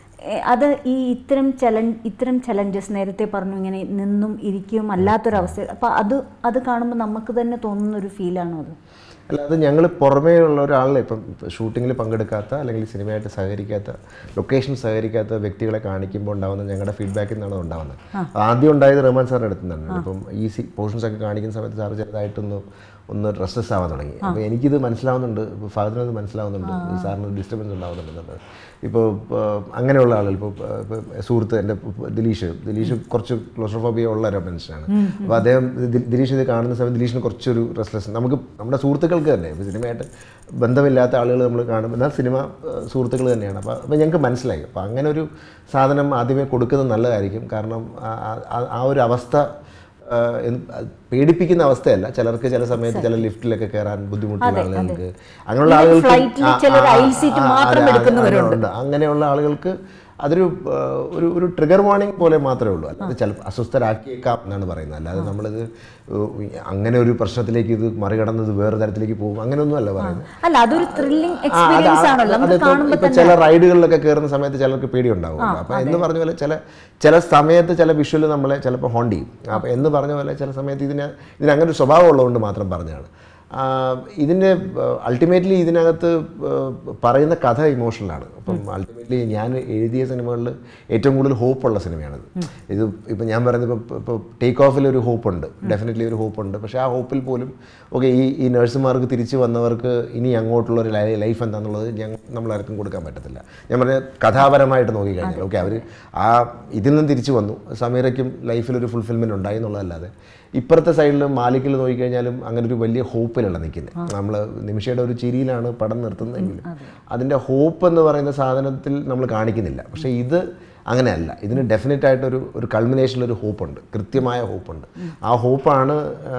അത് ഈ ഇത്തരം ചലഞ്ച് ഇത്തരം ചലഞ്ചസ് നേരത്തെ പറഞ്ഞു ഇങ്ങനെ നിന്നും ഇരിക്കുകയും അല്ലാത്തൊരവസ്ഥ അപ്പം അത് അത് കാണുമ്പോൾ നമുക്ക് തന്നെ തോന്നുന്ന ഒരു ഫീലാണോ അത് അല്ലാതെ ഞങ്ങൾ പുറമേ ഉള്ള ഒരാളിനെ ഇപ്പം ഷൂട്ടിങ്ങിൽ പങ്കെടുക്കാത്ത അല്ലെങ്കിൽ സിനിമയായിട്ട് സഹകരിക്കാത്ത ലൊക്കേഷൻ സഹകരിക്കാത്ത വ്യക്തികളെ കാണിക്കുമ്പോൾ ഉണ്ടാകുന്ന ഞങ്ങളുടെ ഫീഡ്ബാക്കിൽ നിന്നാണ് അത് ഉണ്ടാകുന്നത് ആദ്യം ഉണ്ടായത് റഹ്മാൻ സാറിൻ്റെ അടുത്ത് നിന്നാണ് ഇപ്പം ഈ സി പോർഷൻസ് ഒക്കെ കാണിക്കുന്ന സമയത്ത് സാർ ചെറുതായിട്ടൊന്ന് ഒന്ന് റെസ്റ്റസ് ആവാൻ തുടങ്ങി അപ്പോൾ എനിക്കിത് മനസ്സിലാവുന്നുണ്ട് ഇപ്പോൾ ഫാദറിന് അത് മനസ്സിലാവുന്നുണ്ട് സാറിന് ഡിസ്റ്റർബൻസ് ഉണ്ടാവുന്നുണ്ട് എന്നുള്ളത് ഇപ്പോൾ അങ്ങനെയുള്ള ആളുകൾ ഇപ്പോൾ ഇപ്പോൾ സുഹൃത്ത് എൻ്റെ ദിലീഷ് ദിലീഷ് കുറച്ച് ക്ലോസ്ട്രോഫോബിയ ഉള്ള ഒരു മനുഷ്യനാണ് അപ്പോൾ അദ്ദേഹം ദി- ദിലീഷ് ഇത് കാണുന്ന സമയത്ത് ദിലീഷിന് കുറച്ചൊരു റെസ്ലെസ് നമുക്ക് നമ്മുടെ സുഹൃത്തുക്കൾക്ക് തന്നെ ഇപ്പോൾ സിനിമയായിട്ട് ബന്ധമില്ലാത്ത ആളുകൾ നമ്മൾ കാണും എന്നാൽ സിനിമ ഏഹ്, സുഹൃത്തുക്കൾ തന്നെയാണ് അപ്പോൾ അപ്പോൾ ഞങ്ങൾക്ക് മനസ്സിലായി അപ്പോൾ അങ്ങനെ ഒരു സാധനം ആദ്യമേ കൊടുക്കുന്നത് നല്ലതായിരിക്കും കാരണം ആ- ആ- ആ ഒരു അവസ്ഥ ആഹ് എന്ത് അത് പേടിപ്പിക്കുന്ന അവസ്ഥയല്ല ചിലർക്ക് ചില സമയത്ത് ചില ലിഫ്റ്റിലൊക്കെ കയറാൻ ബുദ്ധിമുട്ടുള്ള ആളുകൾക്ക് അങ്ങനെയുള്ള ആളുകൾക്ക് ഫ്ലൈറ്റിൽ ആ, ചിലർ ആ, aisle seat ആ, മാത്രം അതെ, എടുക്കുന്നവരുണ്ട്. ഉണ്ട്. അങ്ങനെയുള്ള ആളുകൾക്ക് അതൊരു ആഹ്, ഒരു ഒരു ട്രിഗർ വാർണിംഗ് പോലെ മാത്രമേ ഉള്ളൂ അല്ലാതെ ചിലപ്പോൾ അസ്വസ്ഥരാക്കിയേക്കാം എന്നാണ് പറയുന്നത് അല്ലാതെ നമ്മളിത് ഏഹ്, അങ്ങനെ ഒരു പ്രശ്നത്തിലേക്ക് ഇത് മറികടന്നത് വേറെ തരത്തിലേക്ക് പോകും അങ്ങനെയൊന്നും അല്ല പറയുന്നത് അല്ല അതൊരു ത്രില്ലിംഗ് ആ, അത് എക്സ്പീരിയൻസ് ആ- ആണല്ലോ നമുക്ക് അതിപ്പം കാണുമ്പോൾ ഇപ്പം ചില റൈഡുകളിലൊക്കെ കയറുന്ന സമയത്ത് ചിലർക്ക് പേടി ഉണ്ടാവും അപ്പം എന്ന് പറഞ്ഞ പോലെ ചില ചില സമയത്ത് ചില വിഷ്വൽ നമ്മളെ ചിലപ്പോൾ ഹോണ്ട് ചെയ്യും അപ്പം എന്ന് പറഞ്ഞ പോലെ ചില സമയത്ത് ഇതിന് ഇതിന് അങ്ങനെ ഒരു സ്വഭാവം ഉള്ളതുകൊണ്ട് മാത്രം പറഞ്ഞതാണ് ആ, ഇതിൻ്റെ അൾട്ടിമേറ്റ്ലി ഇതിനകത്ത് ആ, പറയുന്ന കഥ ഇമോഷണലാണ് അപ്പം അൾട്ടിമേറ്റ്ലി ഞാൻ എഴുതിയ സിനിമകളിൽ ഏറ്റവും കൂടുതൽ ഹോപ്പുള്ള സിനിമയാണിത് ഇത് ഇപ്പം ഞാൻ പറയുന്നത് ഇപ്പോൾ ഇപ്പോൾ ടേക്ക് ഓഫിൽ ഒരു ഹോപ്പുണ്ട് ഡെഫിനറ്റ്ലി ഒരു ഹോപ്പുണ്ട് പക്ഷേ ആ ഹോപ്പിൽ പോലും ഓക്കെ ഈ ഈ നഴ്സുമാർക്ക് തിരിച്ച് വന്നവർക്ക് ഇനി അങ്ങോട്ടുള്ള ഒരു ലൈഫ് എന്താണെന്നുള്ളത് ഞങ്ങൾ നമ്മളാർക്കും കൊടുക്കാൻ പറ്റത്തില്ല ഞാൻ പറഞ്ഞ കഥാപരമായിട്ട് നോക്കിക്കഴിഞ്ഞാൽ ഓക്കെ അവർ ആ ഇതിൽ നിന്ന് തിരിച്ചു വന്നു സമീറയ്ക്കും ലൈഫിൽ ഒരു ഫുൾഫിൽമെൻറ്റ് ഉണ്ടായി എന്നുള്ളതല്ലാതെ ഇപ്പുറത്തെ സൈഡിൽ മാലിക്കിൽ നോക്കിക്കഴിഞ്ഞാലും അങ്ങനെ ഒരു വലിയ ഹോപ്പിലല്ല നിൽക്കുന്നത് നമ്മൾ നിമിഷയുടെ ഒരു ചിരിയിലാണ് പടം നിർത്തുന്നതെങ്കിലും അതിൻ്റെ ഹോപ്പ് എന്ന് പറയുന്ന സാധനത്തിൽ നമ്മൾ കാണിക്കുന്നില്ല പക്ഷേ ഇത് അങ്ങനെയല്ല ഇതിന് ഡെഫിനറ്റ് ആയിട്ടൊരു ഒരു കൾമിനേഷനിൽ ഒരു ഹോപ്പുണ്ട് കൃത്യമായ ഹോപ്പുണ്ട് ആ ഹോപ്പാണ്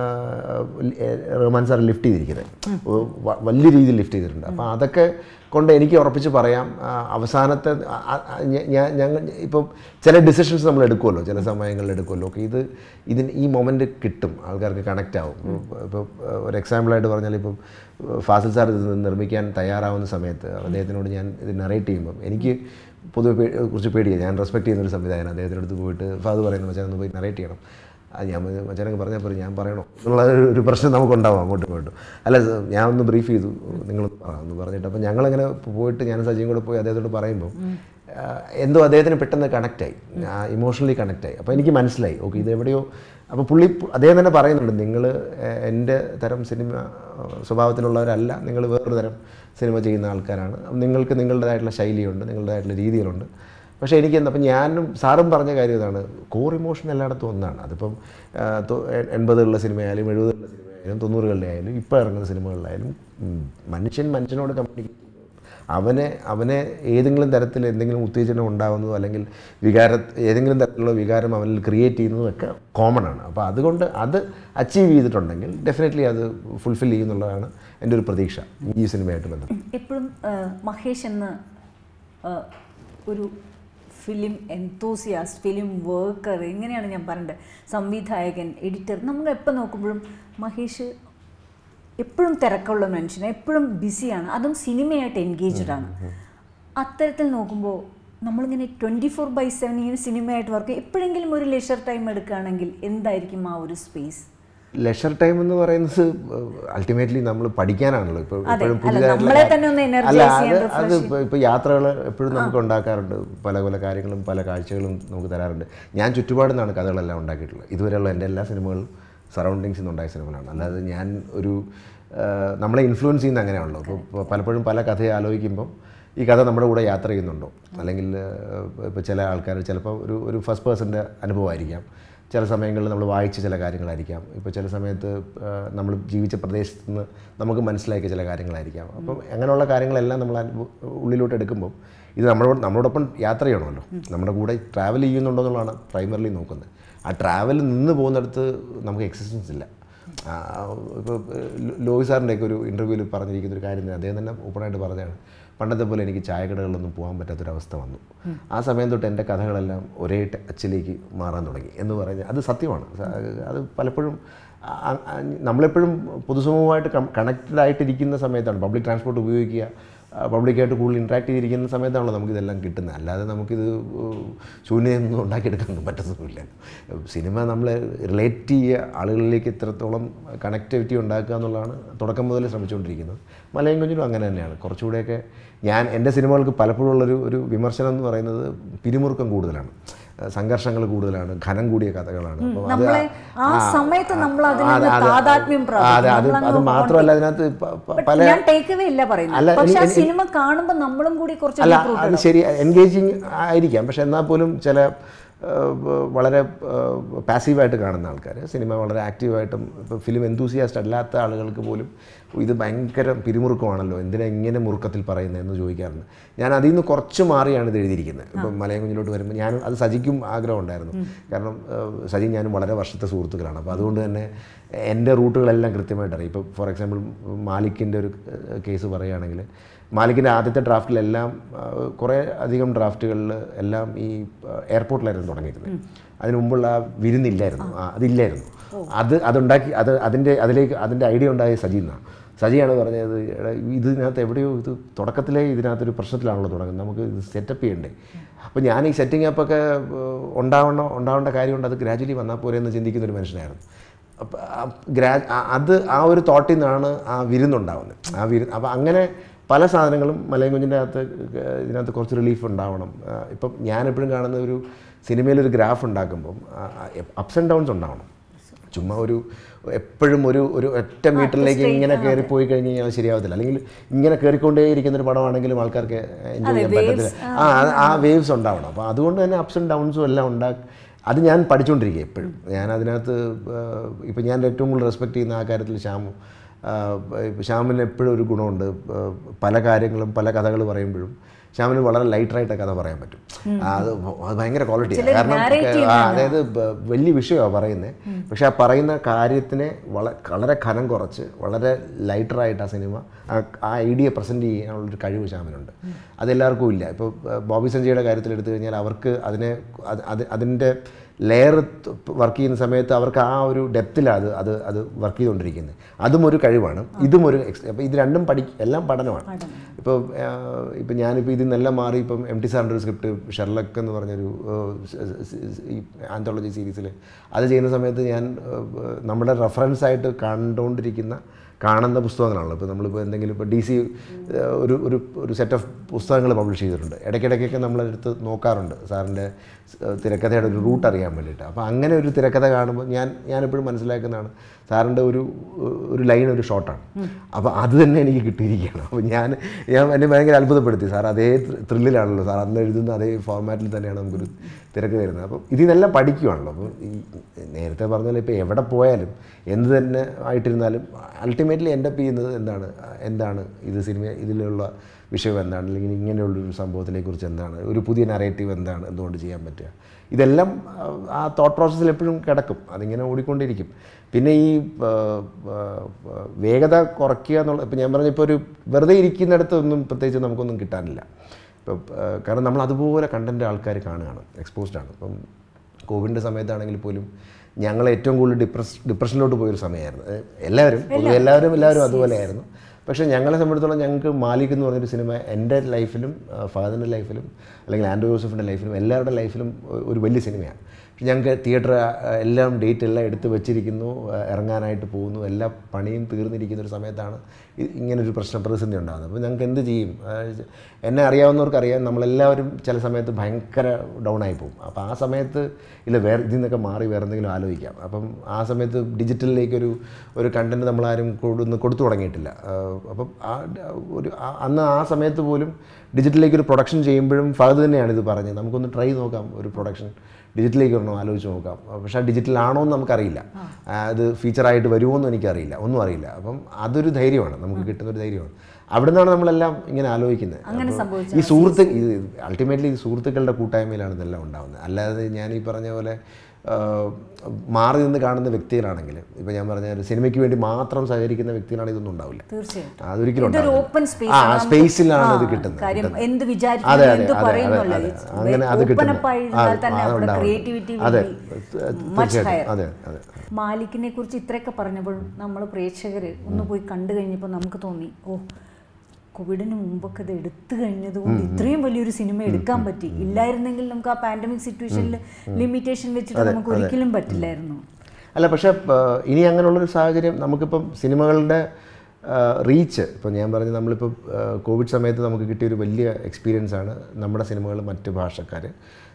റഹ്മാൻ സാർ ലിഫ്റ്റ് ചെയ്തിരിക്കുന്നത് ഒ- വ- വലിയ രീതിയിൽ ലിഫ്റ്റ് ചെയ്തിട്ടുണ്ട് അപ്പോൾ അതൊക്കെ കൊണ്ട് എനിക്ക് ഉറപ്പിച്ച് പറയാം ആ, അവസാനത്തെ ആ- ആ- ഞ- ഞാൻ ഞങ്ങൾ ഇപ്പം ചില ഡിസിഷൻസ് നമ്മൾ എടുക്കുമല്ലോ ചില സമയങ്ങളിൽ എടുക്കുമല്ലോ ഓക്കെ ഇത് ഇതിന് ഈ മൊമെൻറ്റ് കിട്ടും ആൾക്കാർക്ക് കണക്റ്റ് ആവും ഇപ്പോൾ ഒരു എക്സാമ്പിളായിട്ട് പറഞ്ഞാൽ ഇപ്പം ഫാസിൽ സാർ ഇത് നിർമ്മിക്കാൻ തയ്യാറാവുന്ന സമയത്ത് അദ്ദേഹത്തിനോട് ഞാൻ ഇത് നറേറ്റ് ചെയ്യുമ്പം എനിക്ക് പൊതുവെ പേ- കുറച്ച് പേടിയാണ് ഞാൻ റെസ്പെക്ട് ചെയ്യുന്ന ഒരു സംവിധായകൻ അദ്ദേഹത്തിൻ്റെ അടുത്ത് പോയിട്ട് ഫാദ് പറയുന്ന മച്ചാൻ ഒന്ന് പോയി നറേറ്റ് ചെയ്യണം അത് ഞാൻ മച്ചാനൊക്കെ പറഞ്ഞാൽ പോലും ഞാൻ പറയണോ എന്നുള്ള ഒരു- ഒരു പ്രശ്നം നമുക്കുണ്ടാവും അങ്ങോട്ടും ഇങ്ങോട്ടും അല്ല സ- ഞാൻ ഒന്ന് ബ്രീഫ് ചെയ്തു നിങ്ങൾ എന്ന് പറഞ്ഞിട്ട് അപ്പോൾ ഞങ്ങളങ്ങനെ പോയിട്ട് ഞാൻ സജിയും കൂടെ പോയി അദ്ദേഹത്തോട് പറയുമ്പോൾ ആ, എന്തോ അദ്ദേഹത്തിന് പെട്ടെന്ന് കണക്റ്റായി ഇമോഷണലി കണക്റ്റായി അപ്പോൾ എനിക്ക് മനസ്സിലായി ഓക്കെ ഇത് എവിടെയോ അപ്പോൾ പുള്ളി അദ്ദേഹം തന്നെ പറയുന്നുണ്ട് നിങ്ങൾ എൻ്റെ തരം സിനിമ ആ, സ്വഭാവത്തിലുള്ളവരല്ല നിങ്ങൾ വേറൊരു തരം സിനിമ ചെയ്യുന്ന ആൾക്കാരാണ് നിങ്ങൾക്ക് നിങ്ങളുടേതായിട്ടുള്ള ശൈലിയുണ്ട് നിങ്ങളുടേതായിട്ടുള്ള രീതികളുണ്ട് പക്ഷേ എനിക്ക് എന്താ അപ്പം ഞാനും സാറും പറഞ്ഞ കാര്യം ഇതാണ് കോർ ഇമോഷൻ എല്ലായിടത്തും ഒന്നാണ് അതിപ്പം ആ, തൊ- എ- എൺപതുകളിലെ സിനിമയായാലും എഴുപതുകളിലെ സിനിമയായാലും തൊണ്ണൂറുകളിലെ ആയാലും ഇപ്പോൾ ഇറങ്ങുന്ന സിനിമകളിലായാലും ഉം, മനുഷ്യൻ മനുഷ്യനോട് കമ്മ്യൂണിക്കേറ്റ് അവനെ അവനെ ഏതെങ്കിലും തരത്തിൽ എന്തെങ്കിലും ഉത്തേജനം ഉണ്ടാകുന്നതോ അല്ലെങ്കിൽ വികാര ഏതെങ്കിലും തരത്തിലുള്ള വികാരം അവനിൽ ക്രിയേറ്റ് ചെയ്യുന്നതും ഒക്കെ കോമൺ ആണ് അപ്പോൾ അതുകൊണ്ട് അത് അച്ചീവ് ചെയ്തിട്ടുണ്ടെങ്കിൽ ഡെഫിനറ്റ്ലി അത് ഫുൾഫിൽ ചെയ്യുന്നുള്ളതാണ് എൻ്റെ ഒരു പ്രതീക്ഷ ഈ സിനിമയായിട്ട് ബന്ധപ്പെട്ട് എപ്പോഴും മഹേഷ് എന്ന ആ, ഒരു ഫിലിം എന്തൂസിയാസ്റ്റ് ഫിലിം വർക്കർ എങ്ങനെയാണ് ഞാൻ പറയേണ്ടത് സംവിധായകൻ എഡിറ്റർ നമ്മൾ എപ്പോൾ നോക്കുമ്പോഴും മഹേഷ് എപ്പോഴും തിരക്കുള്ള മനുഷ്യന് എപ്പോഴും ബിസിയാണ് അതും സിനിമയായിട്ട് എൻഗേജ്ഡ് ആണ് അത്തരത്തിൽ നോക്കുമ്പോൾ നമ്മളിങ്ങനെ ട്വൻറ്റി ഫോർ ബൈ സെവൻ ഇങ്ങനെ സിനിമയായിട്ട് വർക്ക് എപ്പോഴെങ്കിലും ഒരു ലെഷർ ടൈം എടുക്കുകയാണെങ്കിൽ എന്തായിരിക്കും ആ ഒരു സ്പേസ് ലെഷർ ടൈം എന്ന് പറയുന്നത് അൾട്ടിമേറ്റ്ലി നമ്മൾ പഠിക്കാനാണല്ലോ ഇപ്പോൾ അതെ, എപ്പോഴും അല്ല, പുതിയതായിട്ടുള്ള നമ്മളെ തന്നെ ഒന്ന് energize അല്ല ചെയ്യാൻ, അത് അത് ഇപ്പോൾ ഇപ്പോൾ യാത്രകൾ എപ്പോഴും നമുക്ക് ഉണ്ടാക്കാറുണ്ട് പല പല കാര്യങ്ങളും പല കാഴ്ചകളും നമുക്ക് തരാറുണ്ട് ഞാൻ ചുറ്റുപാടിൽ നിന്നാണ് കഥകളെല്ലാം ഉണ്ടാക്കിയിട്ടുള്ളത് ഇതുവരെയുള്ള എൻ്റെ എല്ലാ സിനിമകളും സറൗണ്ടിങ്സിൽ നിന്നുണ്ടായ സിനിമകളാണ് അല്ലാതെ ഞാൻ ഒരു ആ, നമ്മളെ ഇൻഫ്ലുവൻസ് ചെയ്യുന്ന അങ്ങനെയാണല്ലോ ഇപ്പോൾ പലപ്പോഴും പല കഥയെ ആലോചിക്കുമ്പോൾ ഈ കഥ നമ്മുടെ കൂടെ യാത്ര ചെയ്യുന്നുണ്ടോ അല്ലെങ്കിൽ ഇപ്പോൾ ചില ആൾക്കാർ ചിലപ്പോൾ ഒരു ഒരു ഫസ്റ്റ് പേഴ്സൻ്റെ അനുഭവമായിരിക്കാം ചില സമയങ്ങളിൽ നമ്മൾ വായിച്ച ചില കാര്യങ്ങളായിരിക്കാം ഇപ്പോൾ ചില സമയത്ത് നമ്മൾ ജീവിച്ച പ്രദേശത്ത് നിന്ന് നമുക്ക് മനസ്സിലാക്കിയ ചില കാര്യങ്ങളായിരിക്കാം അപ്പം അങ്ങനെയുള്ള കാര്യങ്ങളെല്ലാം നമ്മൾ അനുഭവ- ഉള്ളിലോട്ട് എടുക്കുമ്പോൾ ഇത് നമ്മളോട് നമ്മളോടൊപ്പം യാത്ര ചെയ്യണമല്ലോ നമ്മുടെ കൂടെ ട്രാവൽ ചെയ്യുന്നുണ്ടോ എന്നുള്ളതാണ് പ്രൈമറിലി നോക്കുന്നത് ആ ട്രാവൽ നിന്ന് പോകുന്നിടത്ത് നമുക്ക് എക്സിസ്റ്റൻസ് ഇല്ല ഇപ്പോൾ ലോഹി സാറിൻ്റെയൊക്കെ ഒരു ഇൻ്റർവ്യൂവിൽ പറഞ്ഞിരിക്കുന്ന ഒരു കാര്യം തന്നെ അദ്ദേഹം തന്നെ ഓപ്പണായിട്ട് പറഞ്ഞതാണ് പണ്ടത്തെ പോലെ എനിക്ക് ചായക്കടകളിലൊന്നും പോകാൻ പറ്റാത്തൊരവസ്ഥ വന്നു ആ സമയം തൊട്ട് എൻ്റെ കഥകളെല്ലാം ഒരേ ട- അച്ചിലേക്ക് മാറാൻ തുടങ്ങി എന്ന് പറഞ്ഞാൽ അത് സത്യമാണ് സ- അത് പലപ്പോഴും ആ- ആ- നമ്മളെപ്പോഴും പൊതുസമൂഹമായിട്ട് കണക്റ്റഡ് ആയിട്ടിരിക്കുന്ന സമയത്താണ് പബ്ലിക് ട്രാൻസ്പോർട്ട് ഉപയോഗിക്കുക പബ്ലിക്കായിട്ട് കൂടുതൽ ഇൻട്രാക്ട് ചെയ്തിരിക്കുന്ന സമയത്താണല്ലോ നമുക്കിതെല്ലാം കിട്ടുന്നത് അല്ലാതെ നമുക്കിത് ശൂന്യമൊന്നും ഉണ്ടാക്കിയെടുക്കാൻ പറ്റത്തുമില്ല സിനിമ നമ്മൾ റിലേറ്റ് ചെയ്യുക ആളുകളിലേക്ക് ഇത്രത്തോളം കണക്ടിവിറ്റി ഉണ്ടാക്കുക എന്നുള്ളതാണ് തുടക്കം മുതൽ ശ്രമിച്ചുകൊണ്ടിരിക്കുന്നത് മലയും കുഞ്ഞിലും അങ്ങനെ തന്നെയാണ് കുറച്ചുകൂടെയൊക്കെ ഞാൻ എൻ്റെ സിനിമകൾക്ക് പലപ്പോഴും ഉള്ളൊരു ഒരു വിമർശനം എന്ന് പറയുന്നത് പിരിമുറുക്കം കൂടുതലാണ് സംഘർഷങ്ങൾ കൂടുതലാണ് ഘനം കൂടിയ കഥകളാണ് അപ്പോൾ അത് നമ്മളെ ആ സമയത്ത് നമ്മൾ അതിനൊന്ന് അത് അത് താതാത്മ്യം പ്രാപിക്കും. അതെ അത് നമ്മളങ്ങ് അത് മാത്രമല്ല അതിനകത്ത് പ- പ- But പല ഞാൻ ടേക്ക് അവേ ഇല്ല അല്ല, പറയുന്നത് പക്ഷെ ആ എനി- സിനിമ കാണുമ്പോൾ നമ്മളും കൂടി കുറച്ച് അല്ല deep അത് rooted ശരി എൻഗേജിങ് ആയിരിക്കാം പക്ഷെ എന്നാൽ പോലും ചില ആ, വളരെ പാസീവായിട്ട് കാണുന്ന ആൾക്കാർ സിനിമ വളരെ ആക്റ്റീവായിട്ടും ഇപ്പോൾ ഫിലിം എന്തൂസിയാസ്റ്റ് അല്ലാത്ത ആളുകൾക്ക് പോലും ഇത് ഭയങ്കര പിരിമുറുക്കമാണല്ലോ എന്തിനാ ഇങ്ങനെ മുറുക്കത്തിൽ പറയുന്നതെന്ന് ചോദിക്കാറുണ്ട് ഞാൻ അതിൽ നിന്ന് കുറച്ച് മാറിയാണ് ഇത് എഴുതിയിരിക്കുന്നത് ഇപ്പം മലയം കുഞ്ഞിലോട്ട് വരുമ്പോൾ ഞാൻ അത് സജിക്കും ആഗ്രഹം ഉണ്ടായിരുന്നു കാരണം ആ, സജി ഞാനും വളരെ വർഷത്തെ സുഹൃത്തുക്കളാണ് അപ്പോൾ അതുകൊണ്ട് തന്നെ എൻ്റെ റൂട്ടുകളെല്ലാം കൃത്യമായിട്ട് അറിയാം ഇപ്പോൾ ഫോർ എക്സാമ്പിൾ മാലിക്കിൻ്റെ ഒരു കേസ് പറയുകയാണെങ്കിൽ മാലിക്കിൻ്റെ ആദ്യത്തെ ഡ്രാഫ്റ്റിലെല്ലാം ആ, കുറേ അധികം ഡ്രാഫ്റ്റുകളിൽ എല്ലാം ഈ ആ, എയർപോർട്ടിലായിരുന്നു തുടങ്ങിയിരുന്നത് അതിന് മുമ്പുള്ള ആ വിരുന്നില്ലായിരുന്നു ആ, അതില്ലായിരുന്നു അത് അതുണ്ടാക്കി അത് അതിൻ്റെ അതിലേക്ക് അതിൻ്റെ ഐഡിയ ഉണ്ടായ സജി എന്നാണ് സജിയാണ് പറഞ്ഞത് "എടാ, ഇതിനകത്ത് എവിടെയോ ഇത് തുടക്കത്തിലേ ഇതിനകത്തൊരു പ്രശ്നത്തിലാണല്ലോ തുടങ്ങുന്നത് നമുക്ക് ഇത് സെറ്റപ്പ് ചെയ്യണ്ടേ അപ്പോൾ ഞാൻ ഈ സെറ്റിംഗ് അപ്പൊക്കെ ഉണ്ടാവണം ഉണ്ടാവേണ്ട കാര്യമുണ്ട് അത് ഗ്രാജുവലി വന്നാൽ പോരെ എന്ന് ചിന്തിക്കുന്ന ഒരു മനുഷ്യനായിരുന്നു അപ്പോൾ ആ ഗ്രാ ആ- അത് ആ ഒരു തോട്ടിൽ നിന്നാണ് ആ വിരുന്നുണ്ടാവുന്നത് ആ വിരു അപ്പോൾ അങ്ങനെ പല സാധനങ്ങളും മലയും കുഞ്ഞിൻ്റെ അകത്ത് ഇതിനകത്ത് കുറച്ച് റിലീഫ് ഉണ്ടാവണം ആ, ഇപ്പം ഞാനെപ്പോഴും കാണുന്ന ഒരു സിനിമയിലൊരു ഗ്രാഫ് ഉണ്ടാക്കുമ്പം അപ്സ് ആൻഡ് ഡൗൺസ് ഉണ്ടാവണം ചുമ്മാ ഒരു എപ്പോഴും ഒരു ഒരു ഒറ്റ മീറ്ററിലേക്ക് ഇങ്ങനെ കയറി പോയി കഴിഞ്ഞ് കഴിഞ്ഞാൽ അത് ശരിയാവത്തില്ല അല്ലെങ്കിൽ ഇങ്ങനെ കയറിക്കൊണ്ടേ ഇരിക്കുന്ന ഒരു പടമാണെങ്കിലും ആൾക്കാർക്ക് എൻജോയ് ചെയ്യാൻ പറ്റത്തില്ല ആ അത് ആ വേവ്സ് ഉണ്ടാവണം അപ്പോൾ അതുകൊണ്ട് തന്നെ അപ്സ് ആൻഡ് ഡൗൺസും എല്ലാം ഉണ്ടാക്കി അത് ഞാൻ പഠിച്ചുകൊണ്ടിരിക്കുക എപ്പോഴും ഞാൻ അതിനകത്ത് ഇപ്പം ഞാൻ ഏറ്റവും കൂടുതൽ റെസ്പെക്ട് ചെയ്യുന്ന ആ കാര്യത്തിൽ ശ്യാമു ഇപ്പം ശ്യാമിന് എപ്പോഴും ഒരു ഗുണമുണ്ട് ആ, പല കാര്യങ്ങളും പല കഥകൾ പറയുമ്പോഴും ശ്യാമിന് വളരെ ലൈറ്ററായിട്ട് കഥ പറയാൻ പറ്റും ആ, അത് അത് ഭയങ്കര ക്വാളിറ്റിയാണ് കാരണം ആ, അതായത് ബ- വലിയ വിഷയമാണ് പറയുന്നത് പക്ഷെ ആ പറയുന്ന കാര്യത്തിനെ വള വളരെ ഖനം കുറച്ച് വളരെ ലൈറ്ററായിട്ട് ആ സിനിമ ആ- ആ ഐഡിയ പ്രസൻറ്റ് ചെയ്യാനുള്ളൊരു കഴിവ് ശ്യാമിനുണ്ട് അതെല്ലാവർക്കും ഇല്ല ഇപ്പോൾ ബോബി സഞ്ജയുടെ കാര്യത്തിൽ എടുത്തു കഴിഞ്ഞാൽ അവർക്ക് അതിനെ അത് അത് അതിൻ്റെ ലെയർ വർക്ക് ചെയ്യുന്ന സമയത്ത് അവർക്ക് ആ ഒരു ഡെപ്തിലാണ് അത് അത് അത് വർക്ക് ചെയ്തുകൊണ്ടിരിക്കുന്നത് അതും ഒരു കഴിവാണ് ഇതും ഒരു എക്സ് അപ്പോൾ ഇത് രണ്ടും പഠി എല്ലാം പഠനമാണ് ഇപ്പോൾ ഇപ്പം ഞാനിപ്പോൾ ഇതിൽ നിന്നെല്ലാം മാറി ഇപ്പം എം ടി സാറിൻ്റെ ഒരു സ്ക്രിപ്റ്റ് ഷെർലക്ക് എന്ന് പറഞ്ഞൊരു ഏഹ്, സ് സ് സ് ഈ ആന്തോളജി സീരീസിൽ അത് ചെയ്യുന്ന സമയത്ത് ഞാൻ ഏഹ്, നമ്മുടെ റെഫറൻസ് ആയിട്ട് കണ്ടുകൊണ്ടിരിക്കുന്ന കാണുന്ന പുസ്തകങ്ങളാണല്ലോ ഇപ്പോൾ നമ്മളിപ്പോൾ എന്തെങ്കിലും ഇപ്പോൾ ഡി സി ഒരു ഒരു ഒരു സെറ്റ് ഓഫ് പുസ്തകങ്ങൾ പബ്ലിഷ് ചെയ്തിട്ടുണ്ട് ഇടയ്ക്കിടയ്ക്കൊക്കെ നമ്മളെടുത്ത് നോക്കാറുണ്ട് സാറിൻ്റെ സ് തിരക്കഥയുടെ ഒരു റൂട്ട് അറിയാൻ വേണ്ടിയിട്ട് അപ്പോൾ അങ്ങനെ ഒരു തിരക്കഥ കാണുമ്പോൾ ഞാൻ ഞാനെപ്പോഴും മനസ്സിലാക്കുന്നതാണ് സാറിൻ്റെ ഒരു ഒരു ലൈൻ ഒരു ഷോട്ടാണ് അപ്പോൾ അത് തന്നെ എനിക്ക് കിട്ടിയിരിക്കുകയാണ് അപ്പോൾ ഞാൻ ഞാൻ എന്നെ ഭയങ്കര അത്ഭുതപ്പെടുത്തി സാർ അതേ ത്രില്ലിലാണല്ലോ സാർ അന്ന് എഴുതുന്ന അതേ ഫോർമാറ്റിൽ തന്നെയാണ് നമുക്കൊരു തിരക്ക് തരുന്നത് അപ്പം ഇതിൽ നിന്നെല്ലാം പഠിക്കുവാണല്ലോ അപ്പോൾ ഈ നേരത്തെ പറഞ്ഞ പോലെ ഇപ്പോൾ എവിടെ പോയാലും എന്ത് തന്നെ ആയിട്ടിരുന്നാലും അൾട്ടിമേറ്റ്ലി എൻ്റെ അപ്പ് ചെയ്യുന്നത് എന്താണ് എന്താണ് ഇത് സിനിമ ഇതിലുള്ള വിഷയം എന്താണ് അല്ലെങ്കിൽ ഇങ്ങനെയുള്ളൊരു സംഭവത്തിനെക്കുറിച്ച് എന്താണ് ഒരു പുതിയ നറേറ്റീവ് എന്താണ് എന്തുകൊണ്ട് ചെയ്യാൻ പറ്റുക ഇതെല്ലാം ആ, ആ തോട്ട് പ്രോസസ്സിൽ എപ്പോഴും കിടക്കും അതിങ്ങനെ ഓടിക്കൊണ്ടിരിക്കും പിന്നെ ഈ ആ, ആ, ആ, വേഗത കുറയ്ക്കുക എന്നുള്ള ഇപ്പം ഞാൻ പറഞ്ഞ ഇപ്പോൾ ഒരു വെറുതെ ഇരിക്കുന്നിടത്ത് ഒന്നും പ്രത്യേകിച്ച് നമുക്കൊന്നും കിട്ടാനില്ല ഇപ്പം ആ, കാരണം നമ്മൾ അതുപോലെ കണ്ടൻറ്റ് ആൾക്കാർ കാണുകയാണ് എക്സ്പോസ്ഡ് ആണ് ഇപ്പം കോവിഡിൻ്റെ സമയത്താണെങ്കിൽ പോലും ഞങ്ങൾ ഏറ്റവും കൂടുതൽ ഡിപ്രസ് ഡിപ്രഷനിലോട്ട് പോയൊരു സമയമായിരുന്നു ഏ, എല്ലാവരും പൊതുവെ എല്ലാവരും എല്ലാവരും അതുപോലെയായിരുന്നു പക്ഷേ ഞങ്ങളെ സംബന്ധിച്ചിടത്തോളം ഞങ്ങൾക്ക് മാലിക് എന്ന് പറഞ്ഞൊരു സിനിമ എൻ്റെ ലൈഫിലും ഫാദറിൻ്റെ ലൈഫിലും അല്ലെങ്കിൽ ആൻഡ്രോ ജോസഫിൻ്റെ ലൈഫിലും എല്ലാവരുടെ ലൈഫിലും ഒ- ഒരു വലിയ സിനിമയാണ് പക്ഷെ ഞങ്ങൾക്ക് തിയേറ്റർ എല്ലാം ഡേറ്റ് എല്ലാം എടുത്ത് വെച്ചിരിക്കുന്നു ആ, ഇറങ്ങാനായിട്ട് പോകുന്നു എല്ലാ പണിയും തീർന്നിരിക്കുന്ന ഒരു സമയത്താണ് ഇ- ഇങ്ങനൊരു പ്രശ്നം പ്രതിസന്ധി ഉണ്ടാകുന്നത് അപ്പോൾ ഞങ്ങൾക്ക് എന്ത് ചെയ്യും ആ, എന്നെ അറിയാവുന്നവർക്ക് അറിയാം നമ്മളെല്ലാവരും ചില സമയത്ത് ഭയങ്കര ഡൗൺ ആയി പോകും അപ്പോൾ ആ സമയത്ത് ഇല്ല വേറെ ഇതിൽ നിന്നൊക്കെ മാറി വേറെ എന്തെങ്കിലും ആലോചിക്കാം അപ്പം ആ സമയത്ത് ഡിജിറ്റലിലേക്ക് ഒരു ഒരു കണ്ടൻറ്റ് നമ്മളാരും കൊടുന്ന് കൊടുത്തു തുടങ്ങിയിട്ടില്ല ആ, അപ്പം ആ ഡ- ഒരു ആ- അന്ന് ആ സമയത്ത് പോലും ഡിജിറ്റലിലേക്ക് ഒരു പ്രൊഡക്ഷൻ ചെയ്യുമ്പോഴും ഫഹദ് തന്നെയാണ് ഇത് പറഞ്ഞത് നമുക്കൊന്ന് ട്രൈ നോക്കാം ഒരു പ്രൊഡക്ഷൻ ഡിജിറ്റലിലേക്ക് വരണോ ആലോചിച്ച് നോക്കാം പക്ഷേ ഡിജിറ്റൽ ആണോ എന്ന് നമുക്കറിയില്ല ആ, അത് ഫീച്ചറായിട്ട് വരുമോ എന്ന് എനിക്കറിയില്ല ഒന്നും അറിയില്ല അപ്പം അതൊരു ധൈര്യമാണ് നമുക്ക് കിട്ടുന്ന ഒരു ധൈര്യമാണ് അവിടെ നിന്നാണ് നമ്മളെല്ലാം ഇങ്ങനെ ആലോചിക്കുന്നത് അങ്ങനെ അപ്പോൾ സംഭവിച്ചതാണ്. ഈ സുഹൃത്ത് ഇത് അൾട്ടിമേറ്റ്ലി ഈ സുഹൃത്തുക്കളുടെ കൂട്ടായ്മയിലാണ് ഇതെല്ലാം ഉണ്ടാകുന്നത് അല്ലാതെ ഞാൻ ഈ പറഞ്ഞ പോലെ ആ, മാറി നിന്ന് കാണുന്ന വ്യക്തികളാണെങ്കിൽ ഇപ്പം ഞാൻ പറഞ്ഞ ഒരു സിനിമയ്ക്ക് വേണ്ടി മാത്രം സഹകരിക്കുന്ന വ്യക്തികളാണെങ്കിൽ ഇതൊന്നും ഉണ്ടാവില്ല തീർച്ചയായിട്ടും അതൊരിക്കലും ഇതൊരു ഉണ്ടാവില്ല. ഓപ്പൺ സ്പേസ് ആ സ്പേസിലാണ് ഇത് കിട്ടുന്നത് കാര്യം കിട്ടുന്നത്. എന്ത് അതെ, വിചാരിക്കുന്നു അതെ, എന്ത് അതെ, പറയുന്നുള്ള അതെ, അതെ. അങ്ങനെ അത് ഓപ്പൺ കിട്ടുന്നു. അപ്പ് ആയിരുന്നാൽ ആ, തന്നെ അത് അവിടെ ഉണ്ടാവും. ക്രിയേറ്റിവിറ്റി അതെ മച്ച് ഹയർ തീർച്ചയായിട്ടും അതെ അതെ മാലിക്കിനെ കുറിച്ച് ഇത്രയൊക്കെ പറഞ്ഞപ്പോൾ നമ്മൾ പ്രേക്ഷകർ ഒന്ന് പോയി കണ്ടു കഴിഞ്ഞപ്പോൾ നമുക്ക് തോന്നി ഓ കോവിഡിന് മുമ്പൊക്കെ ഇത് എടുത്തു കഴിഞ്ഞതുകൊണ്ട് ഇത്രയും വലിയൊരു സിനിമ എടുക്കാൻ പറ്റി ഇല്ലായിരുന്നെങ്കിൽ നമുക്ക് ആ പാൻഡമിക് സിറ്റുവേഷനിൽ ലിമിറ്റേഷൻ വെച്ചിട്ട് നമുക്ക് ഒരിക്കലും പറ്റില്ലായിരുന്നു അല്ല പക്ഷേ പ- ഇനി അങ്ങനെയുള്ളൊരു സാഹചര്യം നമുക്കിപ്പം സിനിമകളുടെ റീച്ച് ഇപ്പം ഞാൻ പറഞ്ഞ നമ്മളിപ്പോൾ കോവിഡ് സമയത്ത് നമുക്ക് കിട്ടിയൊരു വലിയ എക്സ്പീരിയൻസ് ആണ് നമ്മുടെ സിനിമകൾ മറ്റ് ഭാഷക്കാർ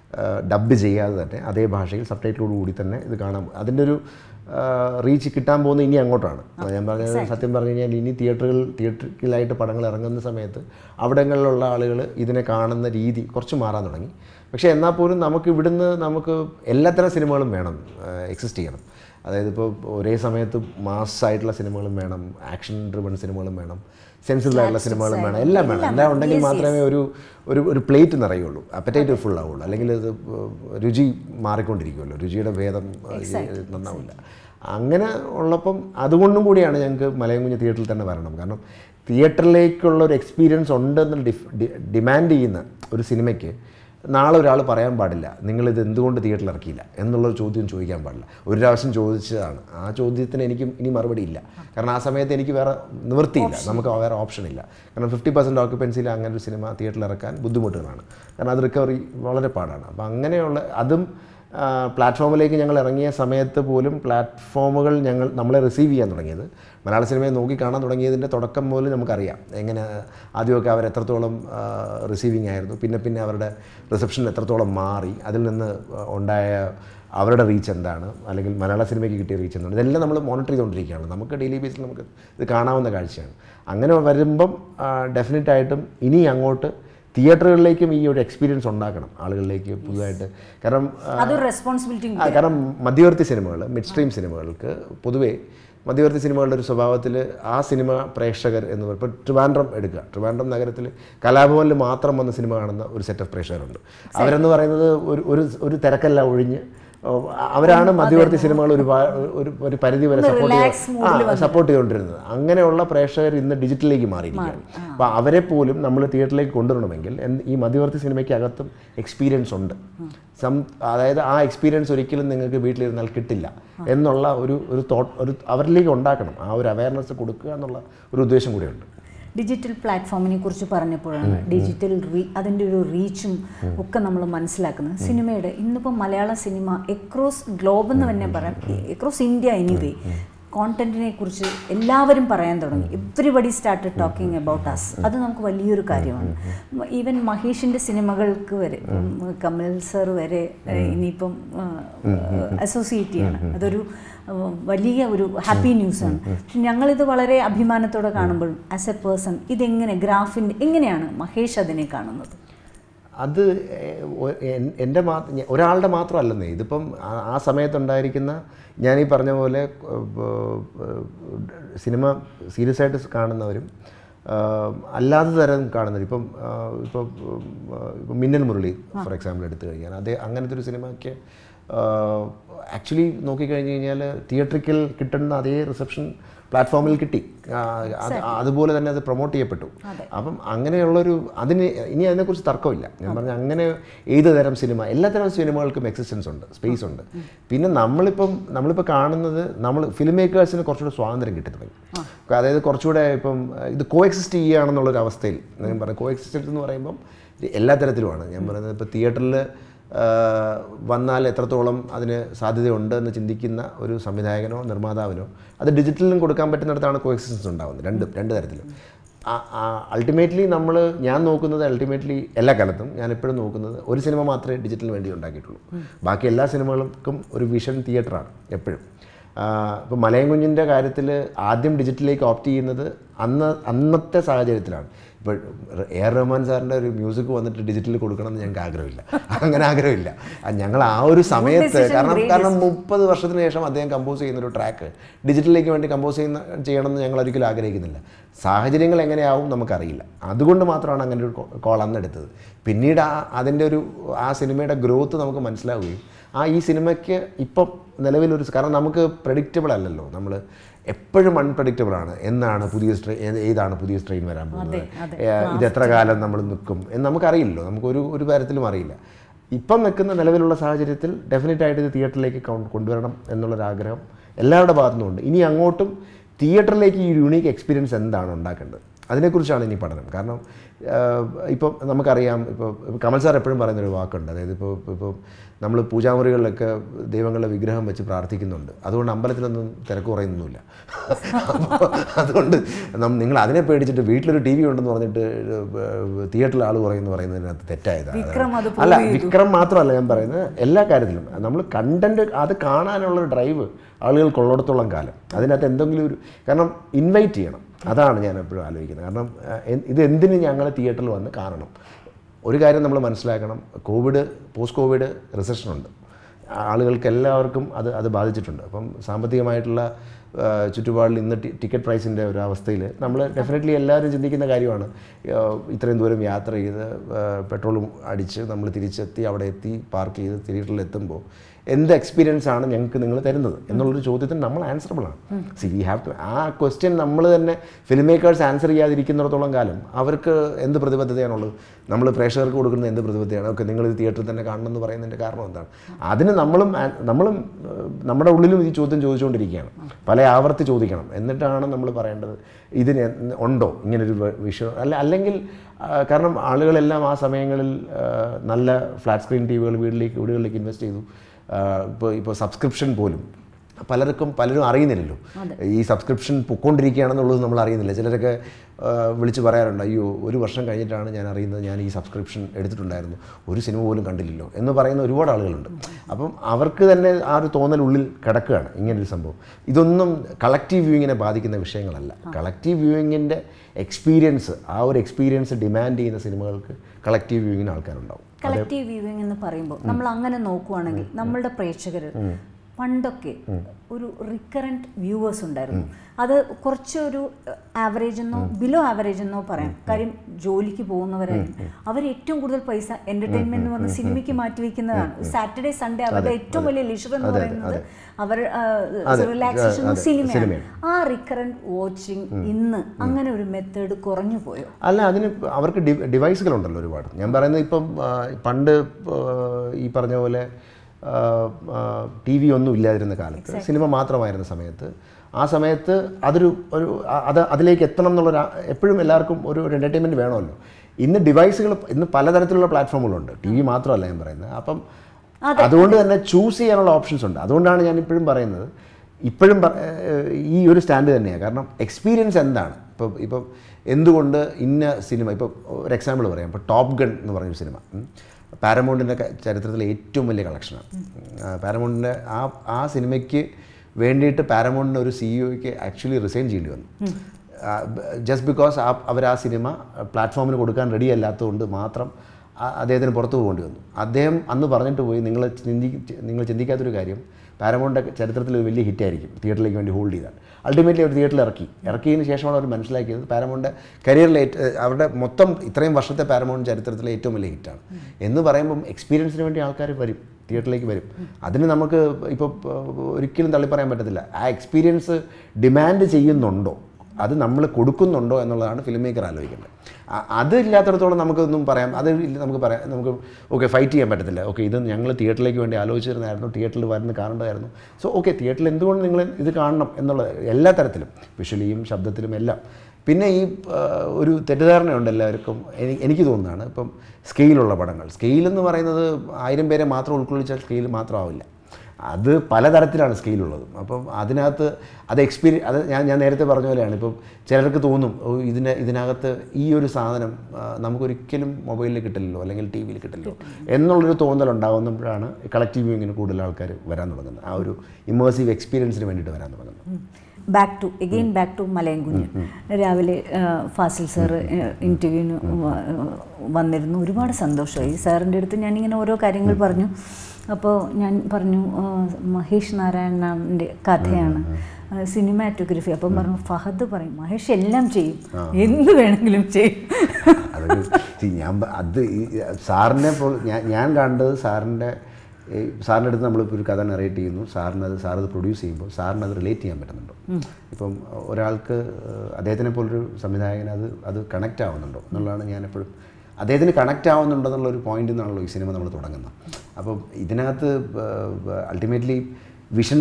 ഡബ് ചെയ്യാതെ തന്നെ അതേ ഭാഷയിൽ സബ്ടൈറ്റിലോട് കൂടി തന്നെ ഇത് കാണാൻ അതിൻ്റെ ഒരു റീച്ച് കിട്ടാൻ പോകുന്നത് ഇനി അങ്ങോട്ടാണ് അത് ഞാൻ പറഞ്ഞത് സത്യം പറഞ്ഞു കഴിഞ്ഞാൽ ഇനി തിയേറ്ററുകൾ തിയേറ്ററിലായിട്ട് പടങ്ങൾ ഇറങ്ങുന്ന സമയത്ത് അവിടങ്ങളിലുള്ള ആളുകൾ ഇതിനെ കാണുന്ന രീതി കുറച്ച് മാറാൻ തുടങ്ങി പക്ഷേ എന്നാൽ പോലും നമുക്ക് ഇവിടുന്ന് നമുക്ക് എല്ലാത്തരം സിനിമകളും വേണം എക്സിസ്റ്റ് ചെയ്യണം അതായത് ഇപ്പോൾ ഒരേ സമയത്ത് മാസ് ആയിട്ടുള്ള സിനിമകളും വേണം ആക്ഷൻ ഡ്രിവൺ സിനിമകളും വേണം സെൻസിബിൾ ആയിട്ടുള്ള സിനിമകളും വേണം എല്ലാം വേണം എല്ലാം ഉണ്ടെങ്കിൽ മാത്രമേ ഒരു ഒരു ഒരു പ്ലേറ്റ് നിറയുള്ളൂ അപ്പറ്റൈറ്റ് ഫുൾ ആവുള്ളൂ അല്ലെങ്കിൽ ഇത് രുചി മാറിക്കൊണ്ടിരിക്കുമല്ലോ രുചിയുടെ ഭേദം ഏഹ്, നന്നാവില്ല അങ്ങനെ ഉള്ളപ്പം അതുകൊണ്ടും കൂടിയാണ് ഞങ്ങൾക്ക് മലയംകുഞ്ഞ് തിയേറ്ററിൽ തന്നെ വരണം കാരണം തിയേറ്ററിലേക്കുള്ള ഒരു എക്സ്പീരിയൻസ് ഉണ്ടെന്ന് ഡിഫ് ഡിമാൻഡ് ചെയ്യുന്ന ഒരു സിനിമയ്ക്ക് നാളെ ഒരാൾ പറയാൻ പാടില്ല നിങ്ങളിത് എന്തുകൊണ്ട് തിയേറ്ററിൽ ഇറക്കിയില്ല എന്നുള്ളൊരു ചോദ്യം ചോദിക്കാൻ പാടില്ല ഒരു പ്രാവശ്യം ചോദിച്ചതാണ് ആ ചോദ്യത്തിന് എനിക്ക് ഇനി മറുപടി ഇല്ല കാരണം ആ സമയത്ത് എനിക്ക് വേറെ നിവൃത്തിയില്ല നമുക്ക് വേറെ ഓപ്ഷൻ ഇല്ല കാരണം ഫിഫ്റ്റി പെർസെൻറ്റ് ഓക്യുപ്പൻസിയിൽ അങ്ങനെ ഒരു സിനിമ തിയേറ്ററിൽ ഇറക്കാൻ ബുദ്ധിമുട്ടുകളാണ് കാരണം അത് റിക്കവറി വളരെ പാടാണ് അപ്പോൾ അങ്ങനെയുള്ള അതും ആ, പ്ലാറ്റ്ഫോമിലേക്ക് ഞങ്ങൾ ഇറങ്ങിയ സമയത്ത് പോലും പ്ലാറ്റ്ഫോമുകൾ ഞങ്ങൾ നമ്മളെ റിസീവ് ചെയ്യാൻ തുടങ്ങിയത് മലയാള സിനിമയെ നോക്കി കാണാൻ തുടങ്ങിയതിൻ്റെ തുടക്കം മുതൽ നമുക്കറിയാം എങ്ങനെ ആദ്യമൊക്കെ അവർ എത്രത്തോളം റിസീവിങ് ആയിരുന്നു പിന്നെ പിന്നെ അവരുടെ റിസപ്ഷൻ എത്രത്തോളം മാറി അതിൽ നിന്ന് ഉണ്ടായ അവരുടെ റീച്ച് എന്താണ് അല്ലെങ്കിൽ മലയാള സിനിമയ്ക്ക് കിട്ടിയ റീച്ച് എന്താണ് ഇതെല്ലാം നമ്മൾ മോണിറ്റർ ചെയ്തുകൊണ്ടിരിക്കുകയാണ് നമുക്ക് ഡെയിലി ബേസിൽ നമുക്ക് ഇത് കാണാവുന്ന കാഴ്ചയാണ് അങ്ങനെ വരുമ്പം ഡെഫിനറ്റ് ആയിട്ടും ഇനി അങ്ങോട്ട് തിയേറ്ററുകളിലേക്കും ഈ ഒരു എക്സ്പീരിയൻസ് ഉണ്ടാക്കണം ആളുകളിലേക്ക് പുതുതായിട്ട് കാരണം ആ, അതൊരു റെസ്പോൺസിബിലിറ്റി ആ, കാരണം മധ്യവർത്തി സിനിമകൾ മിഡ് സ്ട്രീം സിനിമകൾക്ക് പൊതുവേ മധ്യവർത്തി സിനിമകളുടെ ഒരു സ്വഭാവത്തിൽ ആ സിനിമ പ്രേക്ഷകർ എന്ന് പറയുമ്പോൾ ഇപ്പോൾ ട്രിവാൻഡ്രം എടുക്കുക ട്രിവാൻഡ്രം നഗരത്തിൽ കലാഭവനിൽ മാത്രം വന്ന സിനിമ കാണുന്ന ഒരു സെറ്റ് ഓഫ് പ്രേക്ഷകരുണ്ട് അവരെന്ന് പറയുന്നത് ഒരു ഒരു ഒരു തിരക്കെല്ലാം ഒഴിഞ്ഞ് ഓ, അവരാണ് മധ്യവർത്തി സിനിമകൾ ഒരു പാ- ഒരു ഒരു പരിധി വരെ സപ്പോർട്ട് relax mood സപ്പോർട്ട് ചെയ്തുകൊണ്ടിരുന്നത് അങ്ങനെയുള്ള പ്രേക്ഷകർ ഇന്ന് ഡിജിറ്റലിലേക്ക് മാറിയിരിക്കുകയാണ് അപ്പോൾ അവരെ പോലും നമ്മൾ തിയേറ്ററിലേക്ക് കൊണ്ടുവരണമെങ്കിൽ എന്ത് ഈ മധ്യവർത്തി സിനിമയ്ക്ക് അകത്തും എക്സ്പീരിയൻസ് ഉണ്ട് സം അതായത് ആ എക്സ്പീരിയൻസ് ഒരിക്കലും നിങ്ങൾക്ക് വീട്ടിലിരുന്നാൽ കിട്ടില്ല എന്നുള്ള ഒരു ഒരു തോട്ട് ഒരു അവരിലേക്ക് ഉണ്ടാക്കണം ആ ഒരു അവയർനെസ് കൊടുക്കുക എന്നുള്ള ഒരു ഉദ്ദേശം കൂടിയുണ്ട് ഡിജിറ്റൽ പ്ലാറ്റ്ഫോമിനെ കുറിച്ച് പറഞ്ഞപ്പോഴാണ് ഡിജിറ്റൽ റീ അതിൻ്റെ ഒരു റീച്ചും ഒക്കെ നമ്മൾ മനസ്സിലാക്കുന്നത് സിനിമയുടെ ഇന്നിപ്പോൾ മലയാള സിനിമ എക്രോസ് ഗ്ലോബ് എന്ന് തന്നെ പറയാം എക്രോസ് ഇന്ത്യ എനിവേ കോണ്ടന്റിനെ കുറിച്ച് എല്ലാവരും പറയാൻ തുടങ്ങി everybody started talking about us അത് നമുക്ക് വലിയൊരു കാര്യമാണ് ഈവൻ മഹേഷിൻ്റെ സിനിമകൾക്ക് വരെ ഉം, കമൽ സർ വരെ ഏഹ്, ഇനിയിപ്പം അസോസിയേറ്റ് ചെയ്യണം അതൊരു ഏഹ്, വലിയ ഒരു ഹാപ്പി ന്യൂസാണ് പക്ഷെ ഞങ്ങളിത് വളരെ അഭിമാനത്തോടെ കാണുമ്പോൾ ആസ് എ പേഴ്സൺ ഇതെങ്ങനെ ഗ്രാഫിൻ്റെ എങ്ങനെയാണ് മഹേഷ് അതിനെ കാണുന്നത് അത് ഏഹ്, ഒ- എൻ- എൻ്റെ മാ ഞ- ഒരാളുടെ മാത്രമല്ലെന്നേ ഇതിപ്പം ആ- ആ സമയത്തുണ്ടായിരിക്കുന്ന ഞാൻ ഈ പറഞ്ഞ പോലെ ഏഹ്, ഏഹ്, സിനിമ സീരിയസ് ആയിട്ട് കാണുന്നവരും ആഹ് അല്ലാത്ത തരം കാണുന്നത് ഇപ്പം ആഹ് ഇപ്പം ആഹ് ഇപ്പം മിന്നൽ മുരളി ഫോർ എക്സാമ്പിൾ എടുത്തു കഴിഞ്ഞാൽ അതേ അങ്ങനത്തെ ഒരു സിനിമയ്ക്ക് ആക്ച്വലി നോക്കിക്കഴിഞ്ഞ് കഴിഞ്ഞാൽ തിയേറ്ററിക്കൽ കിട്ടുന്ന അതേ റിസപ്ഷൻ പ്ലാറ്റ്ഫോമിൽ കിട്ടി ആഹ് അത് അതുപോലെ തന്നെ അത് പ്രൊമോട്ട് ചെയ്യപ്പെട്ടു അപ്പം അങ്ങനെയുള്ളൊരു അതിന് ഇനി അതിനെക്കുറിച്ച് തർക്കമില്ല ഞാൻ പറഞ്ഞ അങ്ങനെ ഏത് തരം സിനിമ എല്ലാ തരം സിനിമകൾക്കും എക്സിസ്റ്റൻസ് ഉണ്ട് സ്പേസ് ഉണ്ട് പിന്നെ നമ്മളിപ്പം നമ്മളിപ്പോൾ കാണുന്നത് നമ്മൾ ഫിലിം മേക്കേഴ്സിന് കുറച്ചുകൂടെ സ്വാതന്ത്ര്യം കിട്ടി തുടങ്ങി അതായത് കുറച്ചുകൂടെ ഇപ്പം ഇത് കോ എക്സിസ്റ്റ് ചെയ്യുകയാണെന്നുള്ളൊരു അവസ്ഥയിൽ ഞാൻ പറയാം കോ എക്സിസ്റ്റൻസ് എന്ന് പറയുമ്പം എല്ലാ തരത്തിലുമാണ് ഞാൻ പറയുന്നത് ഇപ്പോൾ തിയേറ്ററിൽ വന്നാൽ എത്രത്തോളം അതിന് സാധ്യതയുണ്ട് എന്ന് ചിന്തിക്കുന്ന ഒരു സംവിധായകനോ നിർമ്മാതാവിനോ അത് ഡിജിറ്റലിലും കൊടുക്കാൻ പറ്റുന്നിടത്താണ് കോ എക്സിസ്റ്റൻസ് ഉണ്ടാകുന്നത് രണ്ട് രണ്ട് തരത്തിലും അൾട്ടിമേറ്റ്ലി നമ്മൾ ഞാൻ നോക്കുന്നത് അൾട്ടിമേറ്റ്ലി എല്ലാ കാലത്തും ഞാൻ എപ്പോഴും നോക്കുന്നത് ഒരു സിനിമ മാത്രമേ ഡിജിറ്റലിന് വേണ്ടി ഉണ്ടാക്കിയിട്ടുള്ളൂ ബാക്കി എല്ലാ സിനിമകൾക്കും ഒരു വിഷൻ തിയേറ്ററാണ് എപ്പോഴും ഇപ്പോൾ മലയം കുഞ്ഞിൻ്റെ കാര്യത്തിൽ ആദ്യം ഡിജിറ്റലിലേക്ക് ഓപ്റ്റ് ചെയ്യുന്നത് അന്ന് അന്നത്തെ സാഹചര്യത്തിലാണ് ഇപ്പോൾ എ ആർ റഹ്മാൻ സാറിൻ്റെ ഒരു മ്യൂസിക് വന്നിട്ട് ഡിജിറ്റലിൽ കൊടുക്കണം എന്ന് ഞങ്ങൾക്ക് ആഗ്രഹമില്ല അങ്ങനെ ആഗ്രഹമില്ല ആ ഞങ്ങൾ ആ ഒരു സമയത്ത് കാരണം കാരണം മുപ്പത് വർഷത്തിന് ശേഷം അദ്ദേഹം കമ്പോസ് ചെയ്യുന്ന ഒരു ട്രാക്ക് ഡിജിറ്റലിലേക്ക് വേണ്ടി കമ്പോസ് ചെയ്യുന്ന ചെയ്യണമെന്ന് ഞങ്ങൾ ഒരിക്കലും ആഗ്രഹിക്കുന്നില്ല സാഹചര്യങ്ങൾ എങ്ങനെയാവും നമുക്കറിയില്ല അതുകൊണ്ട് മാത്രമാണ് അങ്ങനെ ഒരു കോൾ അന്ന് എടുത്തത് പിന്നീട് ആ അതിൻ്റെ ഒരു ആ സിനിമയുടെ ഗ്രോത്ത് നമുക്ക് മനസ്സിലാവുകയും ആ ഈ സിനിമയ്ക്ക് ഇപ്പം നിലവിലൊരു കാരണം നമുക്ക് പ്രഡിക്റ്റബിൾ അല്ലല്ലോ നമ്മൾ എപ്പോഴും അൺപ്രഡിക്റ്റബിൾ ആണ് എന്നാണ് പുതിയ സ്ട്രെയിൻ ഏതാണ് പുതിയ സ്ട്രെയിൻ വരാൻ പോകുന്നത് ഏഹ് ഇത് എത്ര കാലം നമ്മൾ നിൽക്കും എന്ന് നമുക്കറിയില്ലല്ലോ നമുക്കൊരു ഒരു കാര്യത്തിലും അറിയില്ല ഇപ്പം നിൽക്കുന്ന നിലവിലുള്ള സാഹചര്യത്തിൽ ഡെഫിനറ്റ് ആയിട്ട് ഇത് തിയേറ്ററിലേക്ക് കൗ- കൊണ്ടുവരണം എന്നുള്ളൊരാഗ്രഹം എല്ലാവരുടെ ഭാഗത്തുനിന്നുണ്ട് ഇനി അങ്ങോട്ടും തിയേറ്ററിലേക്ക് ഈ യുണീക്ക് എക്സ്പീരിയൻസ് എന്താണ് ഉണ്ടാക്കേണ്ടത് അതിനെക്കുറിച്ചാണ് ഇനി പഠനം കാരണം ഇപ്പം നമുക്കറിയാം ഇപ്പോൾ കമൽ സാർ എപ്പോഴും പറയുന്നൊരു വാക്കുണ്ട് അതായത് ഇപ്പോൾ ഇപ്പോൾ നമ്മൾ പൂജാമുറികളിലൊക്കെ ദൈവങ്ങളുടെ വിഗ്രഹം വെച്ച് പ്രാർത്ഥിക്കുന്നുണ്ട് അതുകൊണ്ട് അമ്പലത്തിലൊന്നും തിരക്ക് കുറയുന്നൊന്നുമില്ല അപ്പോൾ അതുകൊണ്ട് നം- നിങ്ങൾ അതിനെ പേടിച്ചിട്ട് വീട്ടിലൊരു ടി വി ഉണ്ടെന്ന് പറഞ്ഞിട്ട് തിയേറ്ററിൽ ആൾ കുറയുന്നു പറയുന്നതിനകത്ത് തെറ്റായതാണ് വിക്രം അത് അല്ല വിക്രം മാത്രമല്ല ഞാൻ പറയുന്നത് എല്ലാ കാര്യത്തിലും നമ്മൾ കണ്ടന്റ് അത് കാണാനുള്ള ഒരു ഡ്രൈവ് ആളുകൾക്ക് ഉള്ളിടത്തോളം കാലം അതിനകത്ത് എന്തെങ്കിലും ഒരു കാരണം ഇൻവൈറ്റ് ചെയ്യണം അതാണ് ഞാൻ എപ്പോഴും ആലോചിക്കുന്നത് കാരണം അഹ്, എ- ഇത് എന്തിന് ഞങ്ങൾ തിയേറ്ററിൽ വന്ന് കാണണം ഒരു കാര്യം നമ്മൾ മനസ്സിലാക്കണം കോവിഡ് പോസ്റ്റ് കോവിഡ് റിസഷൻ ഉണ്ട് ആളുകൾക്ക് എല്ലാവർക്കും അത് അത് ബാധിച്ചിട്ടുണ്ട് അപ്പം സാമ്പത്തികമായിട്ടുള്ള ആ, ചുറ്റുപാടിൽ ഇന്ന് ടി- ടിക്കറ്റ് പ്രൈസിൻ്റെ ഒരു അവസ്ഥയിൽ നമ്മൾ ഡെഫിനറ്റ്ലി എല്ലാവരും ചിന്തിക്കുന്ന കാര്യമാണ് ആ, ഇത്രയും ദൂരം യാത്ര ചെയ്ത് ആ, പെട്രോളും അടിച്ച് നമ്മൾ തിരിച്ചെത്തി അവിടെ എത്തി പാർക്ക് ചെയ്ത് തിയേറ്ററിൽ എത്തുമ്പോൾ എന്ത് എക്സ്പീരിയൻസ് ആണ് ഞങ്ങൾക്ക് നിങ്ങൾ തരുന്നത് എന്നുള്ളൊരു ചോദ്യത്തിന് നമ്മൾ ആൻസറബിൾ ആണ് സി വി ഹാവ് ടു ആ ക്വസ്റ്റ്യൻ നമ്മൾ തന്നെ ഫിലിം മേക്കേഴ്സ് ആൻസർ ചെയ്യാതിരിക്കുന്നിടത്തോളം കാലം അവർക്ക് എന്ത് പ്രതിബദ്ധതയാണുള്ളത് നമ്മൾ പ്രേക്ഷകർക്ക് കൊടുക്കുന്നത് എന്ത് പ്രതിബദ്ധതയാണ് ഓക്കെ നിങ്ങൾ ഇത് തിയേറ്ററിൽ തന്നെ കാണണം എന്ന് പറയുന്നതിൻ്റെ കാരണം എന്താണ് അതിന് നമ്മളും ആ- നമ്മളും ഏഹ്, നമ്മുടെ ഉള്ളിലും ഈ ചോദ്യം ചോദിച്ചുകൊണ്ടിരിക്കുകയാണ് പല ആവർത്തി ചോദിക്കണം എന്നിട്ടാണ് നമ്മൾ പറയേണ്ടത് ഇതിന് എന്ത് ഉണ്ടോ ഇങ്ങനൊരു വ- വിഷയം അല്ല അല്ലെങ്കിൽ ആ, കാരണം ആളുകളെല്ലാം ആ സമയങ്ങളിൽ ആ, നല്ല ഫ്ലാറ്റ് സ്ക്രീൻ ടി വികൾ വീട്ടിലേക്ക് വീടുകളിലേക്ക് ഇൻവെസ്റ്റ് ചെയ്തു ഇപ്പോൾ ഇപ്പോൾ സബ്സ്ക്രിപ്ഷൻ പോലും പലർക്കും പലരും അറിയുന്നില്ലല്ലോ ഈ സബ്സ്ക്രിപ്ഷൻ പൊക്കോണ്ടിരിക്കുകയാണെന്നുള്ളത് നമ്മൾ അറിയുന്നില്ല ചിലരൊക്കെ ആ, വിളിച്ച് പറയാറുണ്ട് അയ്യോ ഒരു വർഷം കഴിഞ്ഞിട്ടാണ് ഞാൻ അറിയുന്നത് ഞാൻ ഈ സബ്സ്ക്രിപ്ഷൻ എടുത്തിട്ടുണ്ടായിരുന്നു ഒരു സിനിമ പോലും കണ്ടില്ലല്ലോ എന്ന് പറയുന്ന ഒരുപാട് ആളുകളുണ്ട് അപ്പം അവർക്ക് തന്നെ ആ ഒരു തോന്നൽ ഉള്ളിൽ കിടക്കുകയാണ് ഇങ്ങനൊരു സംഭവം ഇതൊന്നും കളക്റ്റീവ് വ്യൂയിങ്ങിനെ ബാധിക്കുന്ന വിഷയങ്ങളല്ല കളക്റ്റീവ് വ്യൂയിങ്ങിൻ്റെ എക്സ്പീരിയൻസ് ആ ഒരു എക്സ്പീരിയൻസ് ഡിമാൻഡ് ചെയ്യുന്ന സിനിമകൾക്ക് കളക്റ്റീവ് വ്യൂയിങ്ങിന് ആൾക്കാരുണ്ടാവും കളക്റ്റീവ് വ്യൂവിംഗ് എന്ന് പറയുമ്പോൾ നമ്മൾ അങ്ങനെ നോക്കുവാണെങ്കിൽ നമ്മളുടെ പ്രേക്ഷകർ പണ്ടൊക്കെ ഒരു റിക്കറൻറ്റ് വ്യൂവേഴ്സ് ഉണ്ടായിരുന്നു അത് കുറച്ചൊരു ആവറേജ് എന്നോ ബിലോ ആവറേജ് എന്നോ പറയാം കാര്യം ജോലിക്ക് പോകുന്നവരായിരിക്കും അവർ ഏറ്റവും കൂടുതൽ പൈസ എന്റർടൈൻമെന്റ് എന്ന് പറഞ്ഞ സിനിമയ്ക്ക് മാറ്റിവെക്കുന്നതാണ് സാറ്റർഡേ സൺഡേ അവരുടെ ഏറ്റവും വലിയ ലിഷർ എന്ന് പറയുന്നത് അവർ റിലാക്സേഷൻ സിനിമയാണ് ആ റിക്കറൻറ്റ് വാച്ചിങ് ഇന്ന് അങ്ങനെ ഒരു മെത്തേഡ് കുറഞ്ഞു പോയോ അല്ല അതിന് അവർക്ക് ഡി ഡിവൈസുകളുണ്ടല്ലോ ഒരുപാട് ഞാൻ പറയുന്നത് ഇപ്പം ആ, പണ്ട് ആ, ഈ പറഞ്ഞ പോലെ ടി വി ഒന്നും ഇല്ലാതിരുന്ന കാലത്ത് സിനിമ മാത്രമായിരുന്ന സമയത്ത് ആ സമയത്ത് അതൊരു ഒരു ആ- അത് അതിലേക്ക് എത്തണം എന്നുള്ളൊരു ആ- എപ്പോഴും എല്ലാവർക്കും ഒരു ഒരു എൻ്റർടൈൻമെൻറ്റ് വേണമല്ലോ ഇന്ന് ഡിവൈസുകൾ ഇന്ന് പലതരത്തിലുള്ള പ്ലാറ്റ്ഫോമുകളുണ്ട് ടി വി മാത്രമല്ല ഞാൻ പറയുന്നത് അപ്പം അതുകൊണ്ട് തന്നെ ചൂസ് ചെയ്യാനുള്ള ഓപ്ഷൻസ് ഉണ്ട് അതുകൊണ്ടാണ് ഞാൻ ഇപ്പോഴും പറയുന്നത് ഇപ്പോഴും പറ- ഏഹ് ഈ ഒരു സ്റ്റാൻഡ് തന്നെയാണ് കാരണം എക്സ്പീരിയൻസ് എന്താണ് ഇപ്പോൾ ഇപ്പോൾ എന്തുകൊണ്ട് ഇന്ന സിനിമ ഇപ്പോൾ ഒരു എക്സാമ്പിൾ പറയാം ഇപ്പോൾ ടോപ്പ് ഗൺ എന്ന് പറഞ്ഞൊരു സിനിമ പാരമൗണ്ടിൻ്റെ ചരിത്രത്തിലെ ഏറ്റവും വലിയ കളക്ഷനാണ് പാരമൗണ്ടിൻ്റെ ആ ആ സിനിമയ്ക്ക് വേണ്ടിയിട്ട് പാരമൗണ്ടിൻ്റെ ഒരു സിഇഒയ്ക്ക് ആക്ച്വലി റിസൈൻ ചെയ്യേണ്ടി വന്നു ജസ്റ്റ് ബിക്കോസ് ആ അവർ ആ സിനിമ പ്ലാറ്റ്ഫോമിന് കൊടുക്കാൻ റെഡി അല്ലാത്തതുകൊണ്ട് മാത്രം ആ- അദ്ദേഹത്തിന് പുറത്തു പോകേണ്ടി വന്നു അദ്ദേഹം അന്ന് പറഞ്ഞിട്ട് പോയി നിങ്ങൾ ചിന്തി നിങ്ങൾ ചിന്തിക്കാത്തൊരു കാര്യം പാരമൗണ്ട് ചരിത്രത്തിൽ ഒരു വലിയ ഹിറ്റായിരിക്കും തിയേറ്ററിലേക്ക് വേണ്ടി ഹോൾഡ് ചെയ്താൽ അൾട്ടിമേറ്റ്ലി അവർ തിയേറ്ററിൽ ഇറക്കി ഇറക്കിയതിന് ശേഷമാണ് അവർ മനസ്സിലാക്കിയത് പാരമൗണ്ട് കരിയറിലെ ഏറ്റ- അവരുടെ മൊത്തം ഇത്രയും വർഷത്തെ പാരമൗണ്ട് ചരിത്രത്തിലെ ഏറ്റവും വലിയ ഹിറ്റാണ് എന്ന് പറയുമ്പം എക്സ്പീരിയൻസിന് വേണ്ടി ആൾക്കാർ വരും തിയേറ്ററിലേക്ക് വരും അതിന് നമുക്ക് ഇപ്പോൾ ഒരിക്കലും തള്ളി പറയാൻ പറ്റത്തില്ല ആ എക്സ്പീരിയൻസ് ഡിമാൻഡ് ചെയ്യുന്നുണ്ടോ അത് നമ്മൾ കൊടുക്കുന്നുണ്ടോ എന്നുള്ളതാണ് ഫിലിം മേക്കർ ആലോചിക്കേണ്ടത് അ- അതില്ലാത്തടത്തോളം നമുക്കൊന്നും പറയാം അത് ഇല്ല നമുക്ക് പറയാം നമുക്ക് ഓക്കെ ഫൈറ്റ് ചെയ്യാൻ പറ്റത്തില്ല ഓക്കെ ഇത് ഞങ്ങൾ തിയേറ്ററിലേക്ക് വേണ്ടി ആലോചിച്ചിരുന്നായിരുന്നു തിയേറ്ററിൽ വരുന്ന കാണേണ്ടതായിരുന്നു സോ ഓക്കെ തിയേറ്ററിൽ എന്തുകൊണ്ട് നിങ്ങൾ ഇത് കാണണം എന്നുള്ളത് എല്ലാ തരത്തിലും വിഷ്വലിയും ശബ്ദത്തിലും എല്ലാം പിന്നെ ഈ ആ, ഒരു തെറ്റിദ്ധാരണയുണ്ട് എല്ലാവർക്കും എനി- എനിക്ക് തോന്നുന്നതാണ് ഇപ്പം സ്കെയിലുള്ള പടങ്ങൾ സ്കെയിൽ എന്ന് പറയുന്നത് ആയിരം പേരെ മാത്രം ഉൾക്കൊള്ളിച്ചാൽ സ്കെയിൽ മാത്രമാവില്ല അത് പലതരത്തിലാണ് സ്കെയിലുള്ളത് അപ്പം അതിനകത്ത് അത് എക്സ്പീരിയൻ അത് ഞാൻ ഞാൻ നേരത്തെ പറഞ്ഞ പോലെയാണ് ഇപ്പം ചിലർക്ക് തോന്നും ഓ ഇതിന് ഇതിനകത്ത് ഈ ഒരു സാധനം ആ, നമുക്കൊരിക്കലും മൊബൈലിൽ കിട്ടില്ലല്ലോ അല്ലെങ്കിൽ ടി വിയിൽ കിട്ടില്ലല്ലോ എന്നുള്ളൊരു തോന്നൽ ഉണ്ടാകുമ്പോഴാണ് കളക്റ്റീവ് വ്യൂവിങ്ങിന് കൂടുതൽ ആൾക്കാർ വരാൻ തുടങ്ങുന്നത് ആ ഒരു ഇമേഴ്സീവ് എക്സ്പീരിയൻസിന് വേണ്ടിയിട്ട് വരാൻ തുടങ്ങുന്നത് back to again back to Malayankunju രാവിലെ ആ, ഫാസിൽ സാർ ഇൻ്റർവ്യൂവിന് വന്നിരുന്നു ഒരുപാട് സന്തോഷമായി സാറിൻ്റെ അടുത്ത് ഞാനിങ്ങനെ ഓരോ കാര്യങ്ങൾ പറഞ്ഞു അപ്പോൾ ഞാൻ പറഞ്ഞു ആ, മഹേഷ് നാരായണൻ്റെ കഥയാണ് സിനിമാറ്റോഗ്രഫി അപ്പം പറഞ്ഞു ഫഹദ് പറയും മഹേഷ് എല്ലാം ചെയ്യും എന്ത് വേണമെങ്കിലും ചെയ്യും അതൊരു see, ഞാൻ പ- അത് ഈ സാറിനെ പോൽ ഞാൻ ഞാൻ കണ്ടത് സാറിൻ്റെ ഈ സാറിൻ്റെ അടുത്ത് നമ്മളിപ്പോൾ ഒരു കഥ നറേറ്റ് ചെയ്യുന്നു സാറിന് അത് സാർ അത് പ്രൊഡ്യൂസ് ചെയ്യുമ്പോൾ സാറിന് അത് റിലേറ്റ് ചെയ്യാൻ പറ്റുന്നുണ്ടോ ഇപ്പം ഒരാൾക്ക് ഏഹ്, അദ്ദേഹത്തിനെ പോലൊരു സംവിധായകന് അത് അത് കണക്റ്റ് ആവുന്നുണ്ടോ എന്നുള്ളതാണ് ഞാൻ എപ്പോഴും അദ്ദേഹത്തിന് കണക്റ്റ് ആവുന്നുണ്ടോ എന്നുള്ളൊരു പോയിന്റിൽ നിന്നാണല്ലോ ഈ സിനിമ നമ്മൾ തുടങ്ങുന്നത് അപ്പം ഇതിനകത്ത് അൾട്ടിമേറ്റ്ലി വിഷൻ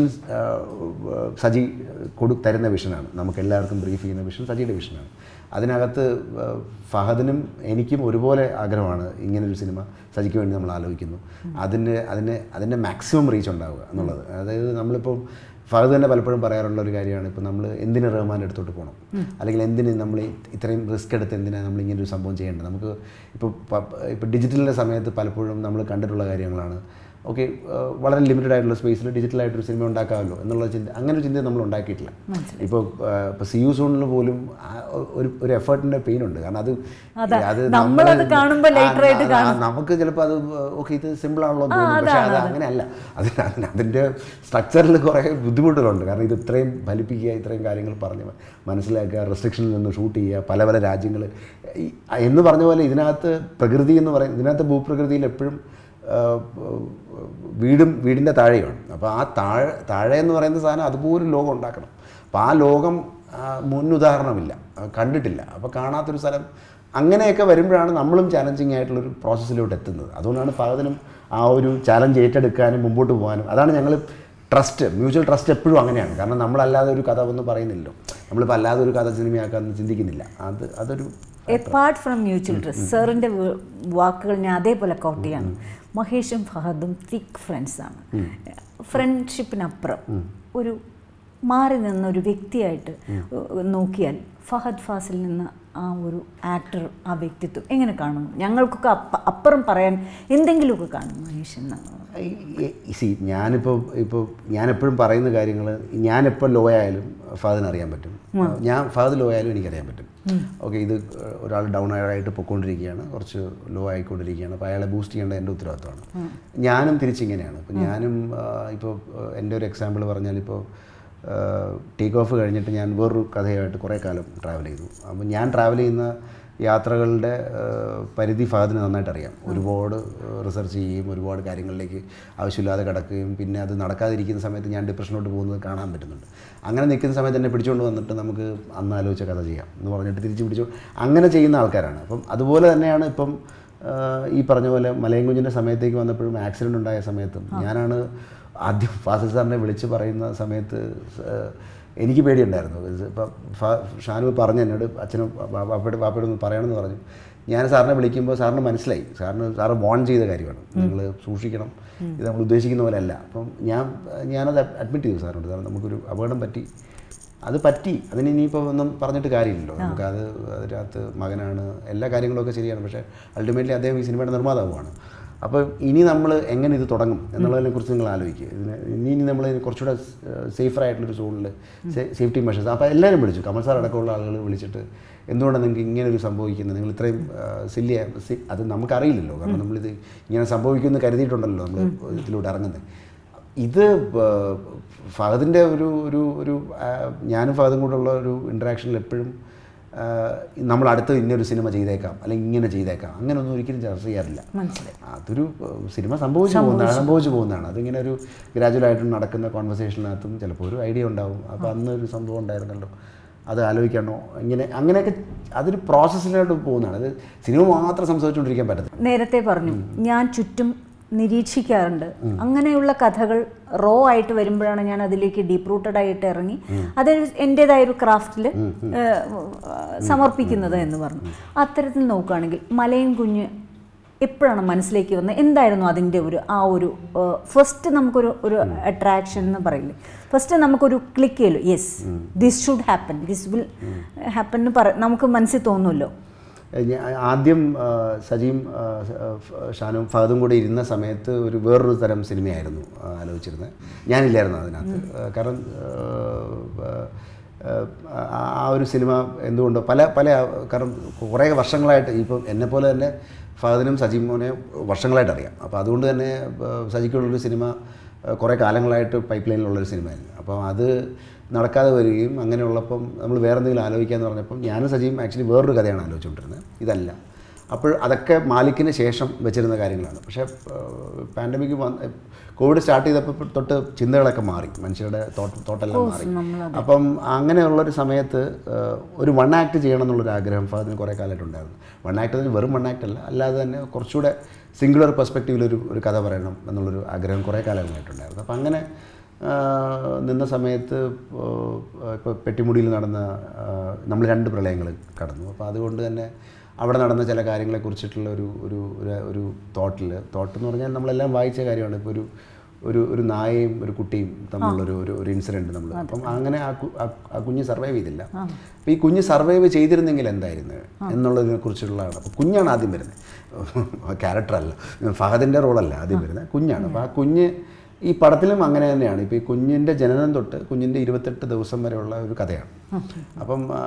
സജി കൊടു തരുന്ന വിഷനാണ് നമുക്ക് എല്ലാവർക്കും ബ്രീഫ് ചെയ്യുന്ന വിഷൻ സജിയുടെ വിഷനാണ് അതിനകത്ത് ആ, ഫഹദിനും എനിക്കും ഒരുപോലെ ആഗ്രഹമാണ് ഇങ്ങനൊരു സിനിമ സജിക്ക് വേണ്ടി നമ്മൾ ആലോചിക്കുന്നു അതിന് അതിന് അതിൻ്റെ മാക്സിമം റീച്ച് ഉണ്ടാവുക എന്നുള്ളത് അതായത് നമ്മളിപ്പോൾ ഫഹദ് തന്നെ പലപ്പോഴും പറയാറുള്ള ഒരു കാര്യമാണ് ഇപ്പോൾ നമ്മൾ എന്തിന് റഹ്മാൻ്റെ അടുത്തോട്ട് പോകണം അല്ലെങ്കിൽ എന്തിന് നമ്മൾ ഇത്രയും റിസ്ക് എടുത്ത് എന്തിനാണ് നമ്മൾ ഇങ്ങനെ ഒരു സംഭവം ചെയ്യേണ്ടത് നമുക്ക് ഇപ്പോൾ ഇപ്പോൾ ഡിജിറ്റലിൻ്റെ സമയത്ത് പലപ്പോഴും നമ്മൾ കണ്ടിട്ടുള്ള കാര്യങ്ങളാണ് ഓക്കെ വളരെ ലിമിറ്റഡ് ആയിട്ടുള്ള സ്പേസിൽ ഡിജിറ്റലായിട്ടൊരു സിനിമ ഉണ്ടാക്കാമല്ലോ എന്നുള്ള ചിന്ത അങ്ങനെ ഒരു ചിന്ത നമ്മൾ ഉണ്ടാക്കിയിട്ടില്ല ഇപ്പോൾ ഇപ്പോൾ സി യു സോണിൽ പോലും ആ ഒരു ഒരു എഫേർട്ടിൻ്റെ പെയിൻ ഉണ്ട് കാരണം അത് അതാ, അത് നമ്മളത് നമ്മള് കാണുമ്പോൾ later ആ, ആയിട്ട് ആ, ആ, നമുക്ക് ചിലപ്പോൾ അത് ഓക്കെ ഇത് സിമ്പിൾ ആണല്ലോ എന്ന് തോന്നും പക്ഷേ അത് അങ്ങനെയല്ല അതിന് അതിന് അതിൻ്റെ സ്ട്രക്ചറിൽ കുറേ ബുദ്ധിമുട്ടുകളുണ്ട് കാരണം ഇത് ഇത്രയും ഫലിപ്പിക്കുക ഇത്രയും കാര്യങ്ങൾ പറഞ്ഞ് മനസ്സിലാക്കുക റെസ്ട്രിക്ഷനിൽ നിന്ന് ഷൂട്ട് ചെയ്യുക പല പല രാജ്യങ്ങൾ എന്ന് പറഞ്ഞ പോലെ ഇതിനകത്ത് പ്രകൃതി എന്ന് പറയും ഇതിനകത്ത് ഭൂപ്രകൃതിയിൽ എപ്പോഴും ആ, വീടും വീടിൻ്റെ താഴെയാണ് അപ്പോൾ ആ താഴെ താഴെ എന്ന് പറയുന്ന സാധനം അതുപോലും ലോകം ഉണ്ടാക്കണം അപ്പോൾ ആ ലോകം ആ, മുന്നുദാഹരണമില്ല ആ, കണ്ടിട്ടില്ല അപ്പോൾ കാണാത്തൊരു സ്ഥലം അങ്ങനെയൊക്കെ വരുമ്പോഴാണ് നമ്മളും ചാലഞ്ചിങ് ആയിട്ടുള്ളൊരു പ്രോസസ്സിലോട്ട് എത്തുന്നത് അതുകൊണ്ടാണ് ഫഹദിനും ആ ഒരു ചാലഞ്ച് ഏറ്റെടുക്കാനും മുമ്പോട്ട് പോകാനും അതാണ് ഞങ്ങൾ ട്രസ്റ്റ് മ്യൂച്വൽ ട്രസ്റ്റ് എപ്പോഴും അങ്ങനെയാണ് കാരണം നമ്മളല്ലാതെ ഒരു കഥ ഒന്നും പറയുന്നില്ലല്ലോ നമ്മളിപ്പോൾ അല്ലാതെ ഒരു കഥ സിനിമയാക്കാൻ ചിന്തിക്കുന്നില്ല അത് അതൊരു എപ്പാർട്ട് ഫ്രം മ്യൂച്വൽ ട്രസ്റ്റ് സാറിൻ്റെ വാക്കുകൾ ഞാൻ അതേപോലെ കോട്ട് ചെയ്യാണ് മഹേഷും ഫഹദും തിക്ക് ഫ്രണ്ട്സാണ് ഫ്രണ്ട്ഷിപ്പിനപ്പുറം ഒരു മാറി നിന്ന ഒരു വ്യക്തിയായിട്ട് നോക്കിയാൽ ഫഹദ് ഫാസിൽ നിന്ന് ആ ഒരു ആക്ടർ ആ വ്യക്തിത്വം എങ്ങനെ കാണുന്നു ഞങ്ങൾക്കൊക്കെ അപ്പ അപ്പുറം പറയാൻ എന്തെങ്കിലുമൊക്കെ കാണും മഹേഷ് എന്ന് സി ഞാനിപ്പോൾ ഇപ്പോൾ ഞാനെപ്പോഴും പറയുന്ന കാര്യങ്ങൾ ഞാനെപ്പോൾ ലോ ആയാലും ഫാദിന് അറിയാൻ പറ്റും ഞാൻ ഫാദ് ലോ ആയാലും എനിക്കറിയാൻ പറ്റും ഓക്കെ ഇത് ഒരാൾ ഡൗൺ ആയിട്ട് പൊയ്ക്കൊണ്ടിരിക്കുകയാണ് കുറച്ച് ലോ ആയിക്കൊണ്ടിരിക്കുകയാണ് അപ്പോൾ അയാളെ ബൂസ്റ്റ് ചെയ്യേണ്ട എൻ്റെ ഉത്തരവാദിത്തമാണ് ഞാനും തിരിച്ചിങ്ങനെയാണ് ഇപ്പോൾ ഞാനും ഇപ്പോൾ എൻ്റെ ഒരു എക്സാമ്പിൾ പറഞ്ഞാൽ ഇപ്പോൾ ടേക്ക് ഓഫ് കഴിഞ്ഞിട്ട് ഞാൻ വേറൊരു കഥയായിട്ട് കുറേ കാലം ട്രാവൽ ചെയ്തു അപ്പോൾ ഞാൻ ട്രാവൽ ചെയ്യുന്ന യാത്രകളുടെ ആ, പരിധി ഫഹദിന് നന്നായിട്ട് അറിയാം ഒരുപാട് റിസർച്ച് ചെയ്യുകയും ഒരുപാട് കാര്യങ്ങളിലേക്ക് ആവശ്യമില്ലാതെ കിടക്കുകയും പിന്നെ അത് നടക്കാതിരിക്കുന്ന സമയത്ത് ഞാൻ ഡിപ്രഷനോട്ട് പോകുന്നത് കാണാൻ പറ്റുന്നുണ്ട് അങ്ങനെ നിൽക്കുന്ന സമയത്ത് എന്നെ പിടിച്ചുകൊണ്ട് വന്നിട്ട് നമുക്ക് അന്ന് ആലോചിച്ച കഥ ചെയ്യാം എന്ന് പറഞ്ഞിട്ട് തിരിച്ച് പിടിച്ചു അങ്ങനെ ചെയ്യുന്ന ആൾക്കാരാണ് അപ്പം അതുപോലെ തന്നെയാണ് ഇപ്പം ആ, ഈ പറഞ്ഞ പോലെ മലയൻകുഞ്ഞിൻ്റെ സമയത്തേക്ക് വന്നപ്പോഴും ആക്സിഡൻ്റ് ഉണ്ടായ സമയത്തും ഞാനാണ് ആദ്യം ഫാസിൽ സാറിനെ വിളിച്ച് പറയുന്ന സമയത്ത് ആ, എനിക്ക് പേടിയുണ്ടായിരുന്നു ഇപ്പം ഷാനു പറഞ്ഞു എന്നോട് അച്ഛനും പാപ്പയുടെ പാപ്പയോട് ഒന്ന് പറയണമെന്ന് പറഞ്ഞു ഞാൻ സാറിനെ വിളിക്കുമ്പോൾ സാറിന് മനസ്സിലായി സാറിന് സാറ് വോൺ ചെയ്ത കാര്യമാണ് നിങ്ങൾ സൂക്ഷിക്കണം ഇത് നമ്മൾ ഉദ്ദേശിക്കുന്ന പോലെ അല്ല അപ്പം ഞാൻ ഞാനത് അഡ്മിറ്റ് ചെയ്തു സാറിനോട് കാരണം നമുക്കൊരു അപകടം പറ്റി അത് പറ്റി അതിന് ഇനിയിപ്പോൾ ഒന്നും പറഞ്ഞിട്ട് കാര്യമില്ലല്ലോ നമുക്കത് അതിനകത്ത് മകനാണ് എല്ലാ കാര്യങ്ങളൊക്കെ ശരിയാണ് പക്ഷേ അൾട്ടിമേറ്റ്ലി അദ്ദേഹം ഈ സിനിമയുടെ നിർമ്മാതാവുമാണ് അപ്പോൾ ഇനി നമ്മൾ എങ്ങനെ ഇത് തുടങ്ങും എന്നുള്ളതിനെ കുറിച്ച് നിങ്ങൾ ആലോചിക്കുക ഇതിന് ഇനി ഇനി നമ്മൾ ഇതിന് കുറച്ചുകൂടെ സേഫർ ആയിട്ടുള്ളൊരു സോണിൽ സേഫ്റ്റി മെഷേഴ്സ് അപ്പോൾ എല്ലാവരും വിളിച്ചു കമൽ സാർ അടക്കമുള്ള ആളുകൾ വിളിച്ചിട്ട് എന്തുകൊണ്ടാണ് നിങ്ങൾക്ക് ഇങ്ങനെ ഒരു സംഭവിക്കുന്നത് നിങ്ങൾ ഇത്രയും സില്ലിയ അത് നമുക്കറിയില്ലല്ലോ കാരണം നമ്മളിത് ഇങ്ങനെ സംഭവിക്കുമെന്ന് കരുതിയിട്ടുണ്ടല്ലോ നമ്മൾ ഇതിലൂടെ ഇറങ്ങുന്നത് ഇത് ഏർ, ഫഹദിൻ്റെ ഒരു ഒരു ഒരു ആ, ഞാനും ഫഹദും കൂടെയുള്ള ഒരു ഇൻട്രാക്ഷനിൽ എപ്പോഴും ആ, നമ്മൾ അടുത്ത് ഇന്നൊരു സിനിമ ചെയ്തേക്കാം അല്ലെങ്കിൽ ഇങ്ങനെ ചെയ്തേക്കാം അങ്ങനെയൊന്നും ഒരിക്കലും ചർച്ച ചെയ്യാറില്ല മനസ്സിലായി അതൊരു ഏർ, സിനിമ സംഭവിച്ചു പോകുന്നതാണ് സംഭവിച്ചു പോകുന്നതാണ് അതിങ്ങനെ ഒരു ഗ്രാജുവലായിട്ട് നടക്കുന്ന കോൺവെർസേഷനകത്തും ചിലപ്പോൾ ഒരു ഐഡിയ ഉണ്ടാവും അപ്പോൾ അന്ന് ഒരു സംഭവം ഉണ്ടായിരുന്നല്ലോ അത് ആലോചിക്കണോ ഇങ്ങനെ അങ്ങനെയൊക്കെ അതൊരു പ്രോസസ്സിലോട്ട് പോകുന്നതാണ് അത് സിനിമ മാത്രം സംസാരിച്ചുകൊണ്ടിരിക്കാൻ പറ്റത്തില്ല നേരത്തെ പറഞ്ഞു ഞാൻ ചുറ്റും നിരീക്ഷിക്കാറുണ്ട് അങ്ങനെയുള്ള കഥകൾ റോ ആയിട്ട് വരുമ്പോഴാണ് ഞാൻ അതിലേക്ക് ഡീപ്പ് റൂട്ടഡ് ആയിട്ട് ഇറങ്ങി അത് എൻ്റെതായ ഒരു ക്രാഫ്റ്റിൽ സമർപ്പിക്കുന്നത് എന്ന് പറഞ്ഞു അത്തരത്തിൽ നോക്കുകയാണെങ്കിൽ മലയും കുഞ്ഞ് എപ്പോഴാണ് മനസ്സിലേക്ക് വന്നത് എന്തായിരുന്നു അതിൻ്റെ ഒരു ആ ഒരു ഫസ്റ്റ് നമുക്കൊരു ഒരു അട്രാക്ഷൻ എന്ന് പറയില്ലേ ഫസ്റ്റ് നമുക്കൊരു ക്ലിക്ക് ചെയ്യല്ലോ yes this should happen this will happen എന്ന് പറ നമുക്ക് മനസ്സിൽ തോന്നുമല്ലോ ഞാൻ ആദ്യം ആ, സജീം ആ, ആ, ഷാനും ഫഹദും കൂടെ ഇരുന്ന സമയത്ത് ഒരു വേറൊരു തരം സിനിമയായിരുന്നു ആ, ആലോചിച്ചിരുന്നത് ഞാനില്ലായിരുന്നു അതിനകത്ത് ആ, കാരണം ആ, ആ, ആ ഒരു സിനിമ എന്തുകൊണ്ടോ പല പല കാരണം കുറേ വർഷങ്ങളായിട്ട് ഇപ്പം എന്നെപ്പോലെ തന്നെ ഫഹദിനും സജീം മോനെ വർഷങ്ങളായിട്ട് അറിയാം അപ്പോൾ അതുകൊണ്ട് തന്നെ ആ, സജിക്കുള്ളൊരു സിനിമ ആ, കുറേ കാലങ്ങളായിട്ട് പൈപ്പ് ലൈനിലുള്ളൊരു സിനിമയായിരുന്നു അപ്പോൾ അത് നടക്കാതെ വരികയും അങ്ങനെയുള്ളപ്പം നമ്മൾ വേറെ എന്തെങ്കിലും ആലോചിക്കാന്ന് പറഞ്ഞപ്പം ഞാനും സജീവും ആക്ച്വലി വേറൊരു കഥയാണ് ആലോചിച്ചുകൊണ്ടിരുന്നത് ഇതല്ല അപ്പോൾ അതൊക്കെ മാലിക്കിന് ശേഷം വെച്ചിരുന്ന കാര്യങ്ങളാണ് പക്ഷേ പാൻഡമിക് വന്ന് കോവിഡ് സ്റ്റാർട്ട് ചെയ്തപ്പോൾ തൊട്ട് ചിന്തകളൊക്കെ മാറി മനുഷ്യരുടെ തോട്ട് തോട്ടെല്ലാം മാറി അപ്പം അങ്ങനെയുള്ളൊരു സമയത്ത് ആ, ഒരു വൺ ആക്ട് ചെയ്യണം എന്നുള്ളൊരു ആഗ്രഹം ഫഹദിന് കുറേ കാലമായിട്ടുണ്ടായിരുന്നു വൺ ആക്ട് എന്ന് വെറും വൺ ആക്ട് അല്ല അല്ലാതെ തന്നെ കുറച്ചുകൂടെ സിംഗുലർ പെർസ്പെക്റ്റീവിലൊരു ഒരു കഥ പറയണം എന്നുള്ളൊരു ആഗ്രഹം കുറേ കാലങ്ങളായിട്ടുണ്ടായിരുന്നു അപ്പം അങ്ങനെ ആ, നിന്ന സമയത്ത് ഇപ്പോൾ പെട്ടിമുടിയിൽ നടന്ന നമ്മൾ രണ്ട് പ്രളയങ്ങൾ കടന്നു അപ്പോൾ അതുകൊണ്ട് തന്നെ അവിടെ നടന്ന ചില കാര്യങ്ങളെക്കുറിച്ചിട്ടുള്ള ഒരു ഒരു ഒരു- ഒരു തോട്ടിൽ തോട്ട് എന്ന് പറഞ്ഞാൽ നമ്മളെല്ലാം വായിച്ച കാര്യമാണ് ഇപ്പോൾ ഒരു ഒരു ഒരു നായയും ഒരു കുട്ടിയും തമ്മിലുള്ളൊരു ഒരു ഒരു ഇൻസിഡൻറ്റ് നമ്മൾ അപ്പം അങ്ങനെ ആ കു- ആ- ആ കുഞ്ഞ് സർവൈവ് ചെയ്തില്ല അപ്പോൾ ഈ കുഞ്ഞ് സർവൈവ് ചെയ്തിരുന്നെങ്കിൽ എന്തായിരുന്നു എന്നുള്ളതിനെ കുറിച്ചുള്ളതാണ് അപ്പോൾ കുഞ്ഞാണ് ആദ്യം വരുന്നത് ക്യാരക്ടറല്ല ഫഹദിൻ്റെ റോളല്ല ആദ്യം വരുന്നത് കുഞ്ഞാണ് അപ്പോൾ ആ കുഞ്ഞ് ഈ പടത്തിലും അങ്ങനെ തന്നെയാണ് ഇപ്പോൾ ഈ കുഞ്ഞിൻ്റെ ജനനം തൊട്ട് കുഞ്ഞിൻ്റെ ഇരുപത്തെട്ട് ദിവസം വരെയുള്ള ഒരു കഥയാണ് അപ്പം ആ,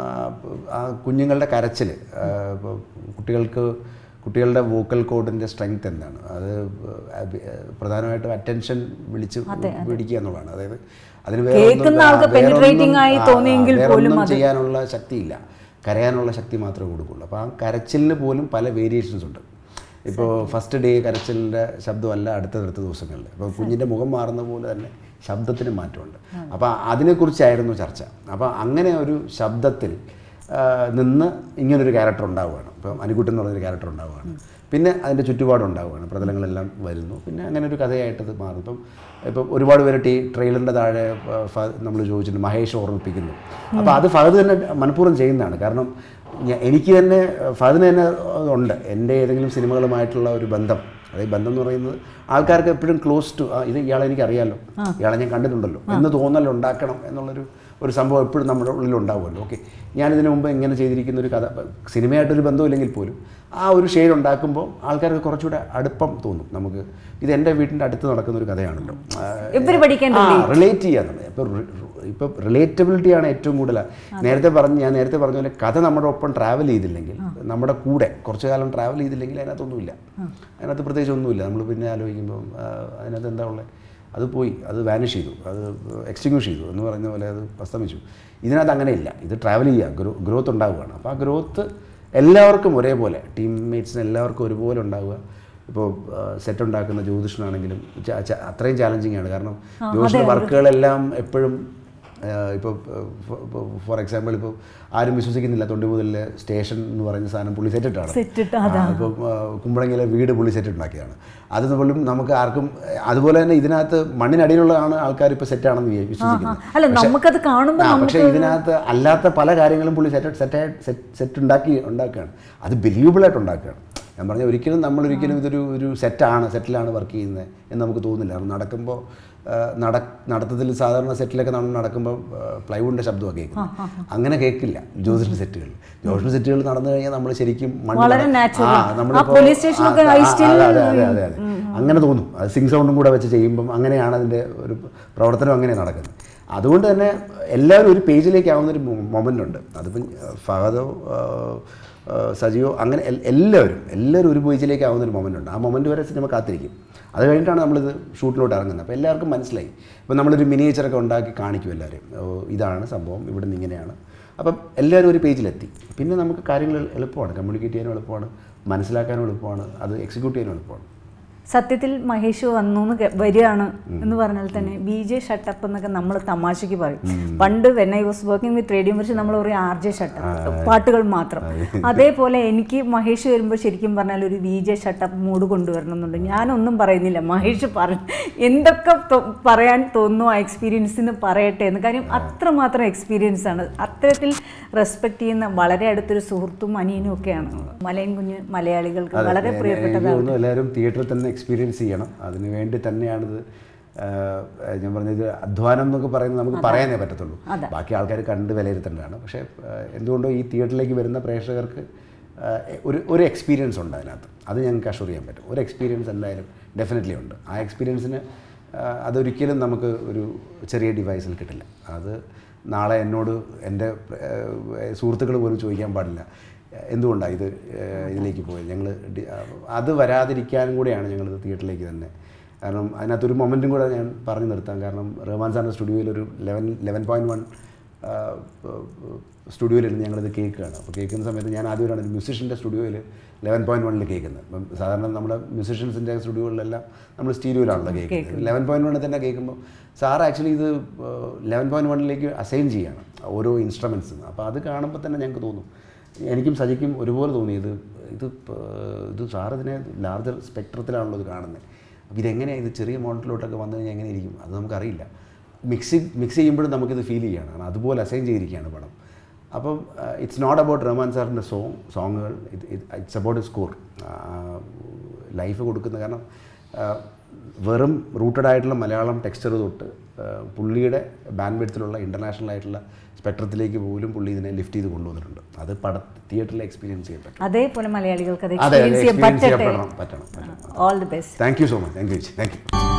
ആ കുഞ്ഞുങ്ങളുടെ കരച്ചിൽ ഇപ്പോൾ കുട്ടികൾക്ക് കുട്ടികളുടെ വോക്കൽ കോഡിൻ്റെ സ്ട്രെങ്ത് എന്താണ് അത് അഭി- പ്രധാനമായിട്ടും അറ്റൻഷൻ വിളിച്ച് പിടിക്കുക എന്നുള്ളതാണ് അതായത് അതിന് വേറെ ഒന്നും- കേൾക്കുന്ന ആൾക്ക് ആ, വേറൊന്നും- penetrating ആയി ആ, തോന്നിയെങ്കിൽ വേറെ പോലും ഒന്നും അത് ചെയ്യാനുള്ള ശക്തിയില്ല കരയാനുള്ള ശക്തി മാത്രമേ കൊടുക്കുള്ളൂ അപ്പോൾ ആ കരച്ചിലിന് പോലും പല വേരിയേഷൻസ് ഉണ്ട് ഇപ്പോൾ ഫസ്റ്റ് ഡേ കരച്ചിലിൻ്റെ ശബ്ദമല്ല അടുത്തടുത്ത ദിവസങ്ങളിൽ അപ്പോൾ കുഞ്ഞിൻ്റെ മുഖം മാറുന്ന പോലെ തന്നെ ശബ്ദത്തിന് മാറ്റമുണ്ട് അപ്പോൾ അതിനെക്കുറിച്ചായിരുന്നു ചർച്ച അപ്പോൾ അങ്ങനെ ഒരു ശബ്ദത്തിൽ ആ, നിന്ന് ഇങ്ങനൊരു ക്യാരക്ടർ ഉണ്ടാവുകയാണ് ഇപ്പം അനുകുട്ടൻ എന്ന് പറഞ്ഞൊരു ക്യാരക്ടർ ഉണ്ടാവുകയാണ് പിന്നെ അതിൻ്റെ ചുറ്റുപാടുണ്ടാവുകയാണ് പ്രതലങ്ങളെല്ലാം വരുന്നു പിന്നെ അങ്ങനെ ഒരു കഥയായിട്ട് അത് മാറും ഇപ്പം ഇപ്പം ഒരുപാട് പേര് ടീ ട്രെയിലറിൻ്റെ താഴെ നമ്മൾ ചോദിച്ചിട്ടുണ്ട് മഹേഷ് ഓർമ്മിപ്പിക്കുന്നു അപ്പോൾ അത് ഫഹദ് തന്നെ മനഃപൂർവ്വം ചെയ്യുന്നതാണ് കാരണം ഞ- എനിക്ക് തന്നെ ഫഹദിന് തന്നെ ഉണ്ട് എൻ്റെ ഏതെങ്കിലും സിനിമകളുമായിട്ടുള്ള ഒരു ബന്ധം അതായത് ബന്ധം എന്ന് പറയുന്നത് ആൾക്കാർക്ക് എപ്പോഴും ക്ലോസ് ടു ഇത് ഇയാളെ എനിക്ക് അറിയാമല്ലോ ഇയാളെ ഞാൻ കണ്ടിട്ടുണ്ടല്ലോ എന്ന് തോന്നൽ ഉണ്ടാക്കണം എന്നുള്ളൊരു ഒരു സംഭവം എപ്പോഴും നമ്മുടെ ഉള്ളിൽ ഉണ്ടാവുമല്ലോ ഓക്കെ ഞാനിതിനു മുമ്പ് ഇങ്ങനെ ചെയ്തിരിക്കുന്ന ഒരു കഥ സിനിമയായിട്ടൊരു ബന്ധമില്ലെങ്കിൽ പോലും ആ ഒരു ഷെയ്ഡ് ഉണ്ടാക്കുമ്പോൾ ആൾക്കാർക്ക് കുറച്ചുകൂടെ അടുപ്പം തോന്നും നമുക്ക് ഇത് എൻ്റെ വീട്ടിൻ്റെ അടുത്ത് നടക്കുന്ന ഒരു കഥയാണല്ലോ Everybody can റിലേറ്റ് ചെയ്യാന്നുള്ളത് ഇപ്പോൾ ഇപ്പോൾ റിലേറ്റബിലിറ്റി ആണ് ഏറ്റവും കൂടുതൽ നേരത്തെ പറഞ്ഞ് ഞാൻ നേരത്തെ പറഞ്ഞ പോലെ കഥ നമ്മുടെ ഒപ്പം ട്രാവൽ ചെയ്തില്ലെങ്കിൽ നമ്മുടെ കൂടെ കുറച്ച് കാലം ട്രാവൽ ചെയ്തില്ലെങ്കിൽ അതിനകത്തൊന്നുമില്ല അതിനകത്ത് പ്രത്യേകിച്ച് ഒന്നുമില്ല നമ്മൾ പിന്നെ ആലോചിക്കുമ്പോൾ ആ, അതിനകത്ത് എന്താ ഉള്ളത് അത് പോയി അത് വാനിഷ് ചെയ്തു അത് എക്സ്റ്റിങ്വിഷ് ചെയ്തു എന്ന് പറയുന്ന പോലെ അത് അസ്തമിച്ചു ഇതിനകത്ത് അങ്ങനെയില്ല ഇത് ട്രാവൽ ചെയ്യുക ഗ്രോ ഗ്രോത്ത് ഉണ്ടാവുകയാണ് അപ്പോൾ ആ ഗ്രോത്ത് എല്ലാവർക്കും ഒരേപോലെ ടീംമേറ്റ്സിന് എല്ലാവർക്കും ഒരുപോലെ ഉണ്ടാവുക ഇപ്പോൾ സെറ്റ് ഉണ്ടാക്കുന്ന ജ്യോതിഷനാണെങ്കിലും ച- ച- അത്രയും ചാലഞ്ചിങ് ആണ് കാരണം ജ്യോതിഷ വർക്കുകളെല്ലാം എപ്പോഴും ഇപ്പോൾ ഫോർ എക്സാമ്പിൾ ഇപ്പോൾ ആരും വിശ്വസിക്കുന്നില്ല തൊണ്ടിമുതലിലെ സ്റ്റേഷൻ എന്ന് പറയുന്ന സാധനം പുള്ളി സെറ്റ് ഇട്ടാണ് സെറ്റ് ഇട്ട ഇപ്പോൾ കുമ്പളങ്ങിലെ വീട് പുള്ളി സെറ്റ് ഉണ്ടാക്കിയതാണ് അത് പോലും നമുക്ക് ആർക്കും അതുപോലെ തന്നെ ഇതിനകത്ത് മണ്ണിനടിയിലുള്ളതാണ് ആൾക്കാർ ഇപ്പോൾ സെറ്റാണെന്ന് വിശ്വസിക്കുന്നത് അല്ല നമുക്കത് കാണുമ്പോൾ ആ, പക്ഷേ ഇതിനകത്ത് അല്ലാത്ത പല കാര്യങ്ങളും പുള്ളി സെറ്റ് സെറ്റ് സെറ്റ് ഉണ്ടാക്കി ഉണ്ടാക്കുകയാണ് അത് ബിലീവബിളായിട്ട് ഉണ്ടാക്കുകയാണ് ഞാൻ പറഞ്ഞ ഒരിക്കലും നമ്മൾ ഒരിക്കലും ഇതൊരു ഒരു സെറ്റാണ് സെറ്റിലാണ് വർക്ക് ചെയ്യുന്നത് എന്ന് നമുക്ക് തോന്നുന്നില്ല കാരണം നടക്കുമ്പോൾ ആ, നട നടത്തത്തിൽ സാധാരണ സെറ്റിലൊക്കെ നമ്മൾ നടക്കുമ്പോൾ പ്ലൈവുഡിൻ്റെ ശബ്ദമൊക്കെ കേൾക്കും അങ്ങനെ കേൾക്കില്ല ജോസിൻ്റെ സെറ്റുകൾ ജോസിൻ്റെ സെറ്റുകൾ നടന്നു കഴിഞ്ഞാൽ നമ്മൾ ശരിക്കും മണ്ണ് വളരെ നട- natural. ആ, നമ്മളിപ്പോ- ആ police station ഒക്കെ ആ, ആ, I still- അതെ, അതെ, അതെ, അതെ. അങ്ങനെ തോന്നും അത് സിങ് സൗണ്ടും കൂടെ വെച്ച് ചെയ്യുമ്പം അങ്ങനെയാണ് അതിൻ്റെ ഒരു പ്രവർത്തനം അങ്ങനെ നടക്കുന്നത് അതുകൊണ്ട് തന്നെ എല്ലാവരും ഒരു പേജിലേക്ക് ആവുന്നൊരു മൊമെൻ്റ് ഉണ്ട് അതിപ്പം ഫഹദോ ആ, ആ, സജിയോ അങ്ങനെ എൽ- എല്ലാവരും എല്ലാവരും ഒരു പേജിലേക്ക് ആവുന്നൊരു മൊമെൻ്റ് ഉണ്ട് ആ മൊമെൻ്റ് വരെ സിനിമ കാത്തിരിക്കും അത് കഴിഞ്ഞിട്ടാണ് നമ്മളിത് ഷൂട്ടിലോട്ട് ഇറങ്ങുന്നത് അപ്പോൾ എല്ലാവർക്കും മനസ്സിലായി ഇപ്പം നമ്മളൊരു മിനിയേച്ചറൊക്കെ ഉണ്ടാക്കി കാണിക്കും എല്ലാവരും ഓ, ഇതാണ് സംഭവം ഇവിടെ നിന്ന് ഇങ്ങനെയാണ് അപ്പം എല്ലാവരും ഒരു പേജിലെത്തി പിന്നെ നമുക്ക് കാര്യങ്ങൾ എളുപ്പമാണ് കമ്മ്യൂണിക്കേറ്റ് ചെയ്യാനും എളുപ്പമാണ് മനസ്സിലാക്കാനും എളുപ്പമാണ് അത് എക്സിക്യൂട്ട് ചെയ്യാനും എളുപ്പമാണ് സത്യത്തിൽ മഹേഷ് വന്നു എന്ന് കേ- വരികയാണ് എന്ന് പറഞ്ഞാൽ തന്നെ ബി ജെ ഷട്ടപ്പ് എന്നൊക്കെ നമ്മൾ തമാശയ്ക്ക് പറയും പണ്ട് when I was working with radio വെച്ച് നമ്മൾ പറയും ആർ ജെ ഷട്ടപ്പ് പാട്ടുകൾ മാത്രം അതേപോലെ എനിക്ക് മഹേഷ് വരുമ്പോൾ ശരിക്കും പറഞ്ഞാൽ ഒരു വി ജെ ഷട്ടപ്പ് മൂഡ് കൊണ്ടുവരണം എന്നുണ്ട് ഞാനൊന്നും പറയുന്നില്ല മഹേഷ് പറ എന്തൊക്കെ തോ- പറയാൻ തോന്നുന്നു ആ എക്സ്പീരിയൻസിന് പറയട്ടെ എന്ന് കാര്യം അത്രമാത്രം എക്സ്പീരിയൻസ് ആണ് അത്തരത്തിൽ റെസ്പെക്ട് ചെയ്യുന്ന വളരെ അടുത്തൊരു സുഹൃത്തും അനിയനും ഒക്കെയാണ് മലയും കുഞ്ഞ് മലയാളികൾക്ക് അതെ, വളരെ ഞാൻ- പ്രിയപ്പെട്ടതാണ് എനിക്ക് തോന്നുന്നു എല്ലാവരും തിയേറ്ററിൽ തന്നെ എക്സ്പീരിയൻസ് ചെയ്യണം അതിന് വേണ്ടി തന്നെയാണിത് ആഹ്, ഞാൻ പറഞ്ഞത് അധ്വാനം എന്നൊക്കെ പറയുന്നത് നമുക്ക് പറയാനേ പറ്റത്തുള്ളൂ അതെ. ബാക്കി ആൾക്കാർ കണ്ട് വിലയിരുത്തേണ്ടതാണ് പക്ഷേ ആഹ്, എന്തുകൊണ്ടോ ഈ തിയേറ്ററിലേക്ക് വരുന്ന പ്രേക്ഷകർക്ക് ആഹ്, ഒരു ഒരു എക്സ്പീരിയൻസ് ഉണ്ട് അതിനകത്ത് അത് ഞങ്ങൾക്ക് അഷുർ ചെയ്യാൻ പറ്റും ഒരു എക്സ്പീരിയൻസ് എന്തായാലും ഡെഫിനറ്റ്ലി ഉണ്ട് ആ എക്സ്പീരിയൻസിന് ആഹ്, അതൊരിക്കലും നമുക്ക് ഒരു ചെറിയ ഡിവൈസിൽ കിട്ടില്ല അത് നാളെ എന്നോട് എൻ്റെ സുഹൃത്തുക്കൾ പോലും ചോദിക്കാൻ പാടില്ല എന്തുകൊണ്ടാണ് ഇത് ഏഹ്, ഇതിലേക്ക് പോയത് ഞങ്ങൾ അത് വരാതിരിക്കാനും കൂടെയാണ് ഞങ്ങളിത് തിയേറ്ററിലേക്ക് തന്നെ കാരണം അതിനകത്തൊരു മൊമെൻറ്റും കൂടെ ഞാൻ പറഞ്ഞു നിർത്താം കാരണം റഹ്മാൻ സാറിൻ്റെ സ്റ്റുഡിയോയിൽ ഒരു ലെവൻ ലെവൻ പോയിൻറ്റ് വൺ സ്റ്റുഡിയോയിലിരുന്ന് ഞങ്ങളിത് കേൾക്കുകയാണ് അപ്പോൾ കേൾക്കുന്ന സമയത്ത് ഞാൻ ആദ്യമായിട്ടാണ് ഒരു മ്യൂസിഷ്യൻ്റെ സ്റ്റുഡിയോയിൽ ലെവൻ പോയിൻറ്റ് വണ്ണിൽ കേൾക്കുന്നത് ഇപ്പം സാധാരണ നമ്മുടെ മ്യൂസിഷ്യൻസിൻ്റെ സ്റ്റുഡിയോകളിലെല്ലാം നമ്മൾ സ്റ്റീരിയോയിലാണല്ലോ കേൾക്കുന്നത് ലെവൻ പോയിൻറ്റ് വണ്ണിൽ തന്നെ കേൾക്കുമ്പോൾ സാർ ആക്ച്വലി ഇത് ലെവൻ പോയിൻറ്റ് വണ്ണിലേക്ക് അസൈൻ ചെയ്യണം ഓരോ ഇൻസ്ട്രുമെൻസും അപ്പോൾ അത് കാണുമ്പോൾ തന്നെ ഞങ്ങൾക്ക് തോന്നും എനിക്കും സജിക്കും ഒരുപോലെ തോന്നി ഇത് ഇത് പ- ഇത് സാർ ഇതിനെ ലാർജർ സ്പെക്ട്രത്തിലാണല്ലോ ഇത് കാണുന്നത് അപ്പോൾ ഇതെങ്ങനെയാണ് ഇത് ചെറിയ മോഡലിലോട്ടൊക്കെ വന്നു കഴിഞ്ഞാൽ എങ്ങനെ ഇരിക്കും അത് നമുക്കറിയില്ല മിക്സ് മിക്സ് ചെയ്യുമ്പോഴും നമുക്കിത് ഫീൽ ചെയ്യുകയാണ് കാരണം അതുപോലെ അസൈൻ ചെയ്തിരിക്കുകയാണ് പടം അപ്പം ഇറ്റ്സ് നോട്ട് അബൌട്ട് റഹ്മാൻ സാറിൻ്റെ സോങ് സോങ്ങുകൾ ഇറ്റ്സ് അബൌട്ട് സ്കോർ ലൈഫ് കൊടുക്കുന്ന കാരണം ആ, വെറും റൂട്ടഡ് ആയിട്ടുള്ള മലയാളം ടെക്സ്ചർ തൊട്ട് ആ, പുള്ളിയുടെ ബാൻഡ് വിഡ്ത്തിലുള്ള ഇൻ്റർനാഷണൽ ആയിട്ടുള്ള സ്പെക്ട്രത്തിലേക്ക് പോലും പുള്ളി ഇതിനെ ലിഫ്റ്റ് ചെയ്ത് കൊണ്ടുവന്നിട്ടുണ്ട് അത് പട തിയേറ്ററിൽ എക്സ്പീരിയൻസ് ചെയ്യാൻ പറ്റും അതേപോലെ മലയാളികൾക്ക് അത് അതെ എക്സ്പീരിയൻസ് ചെയ്യാൻ എക്സ്പീരിയൻസ് പറ്റട്ടെ ചെയ്യപ്പെടണം പറ്റണം പറ്റണം all the best thank you so much thank you thank U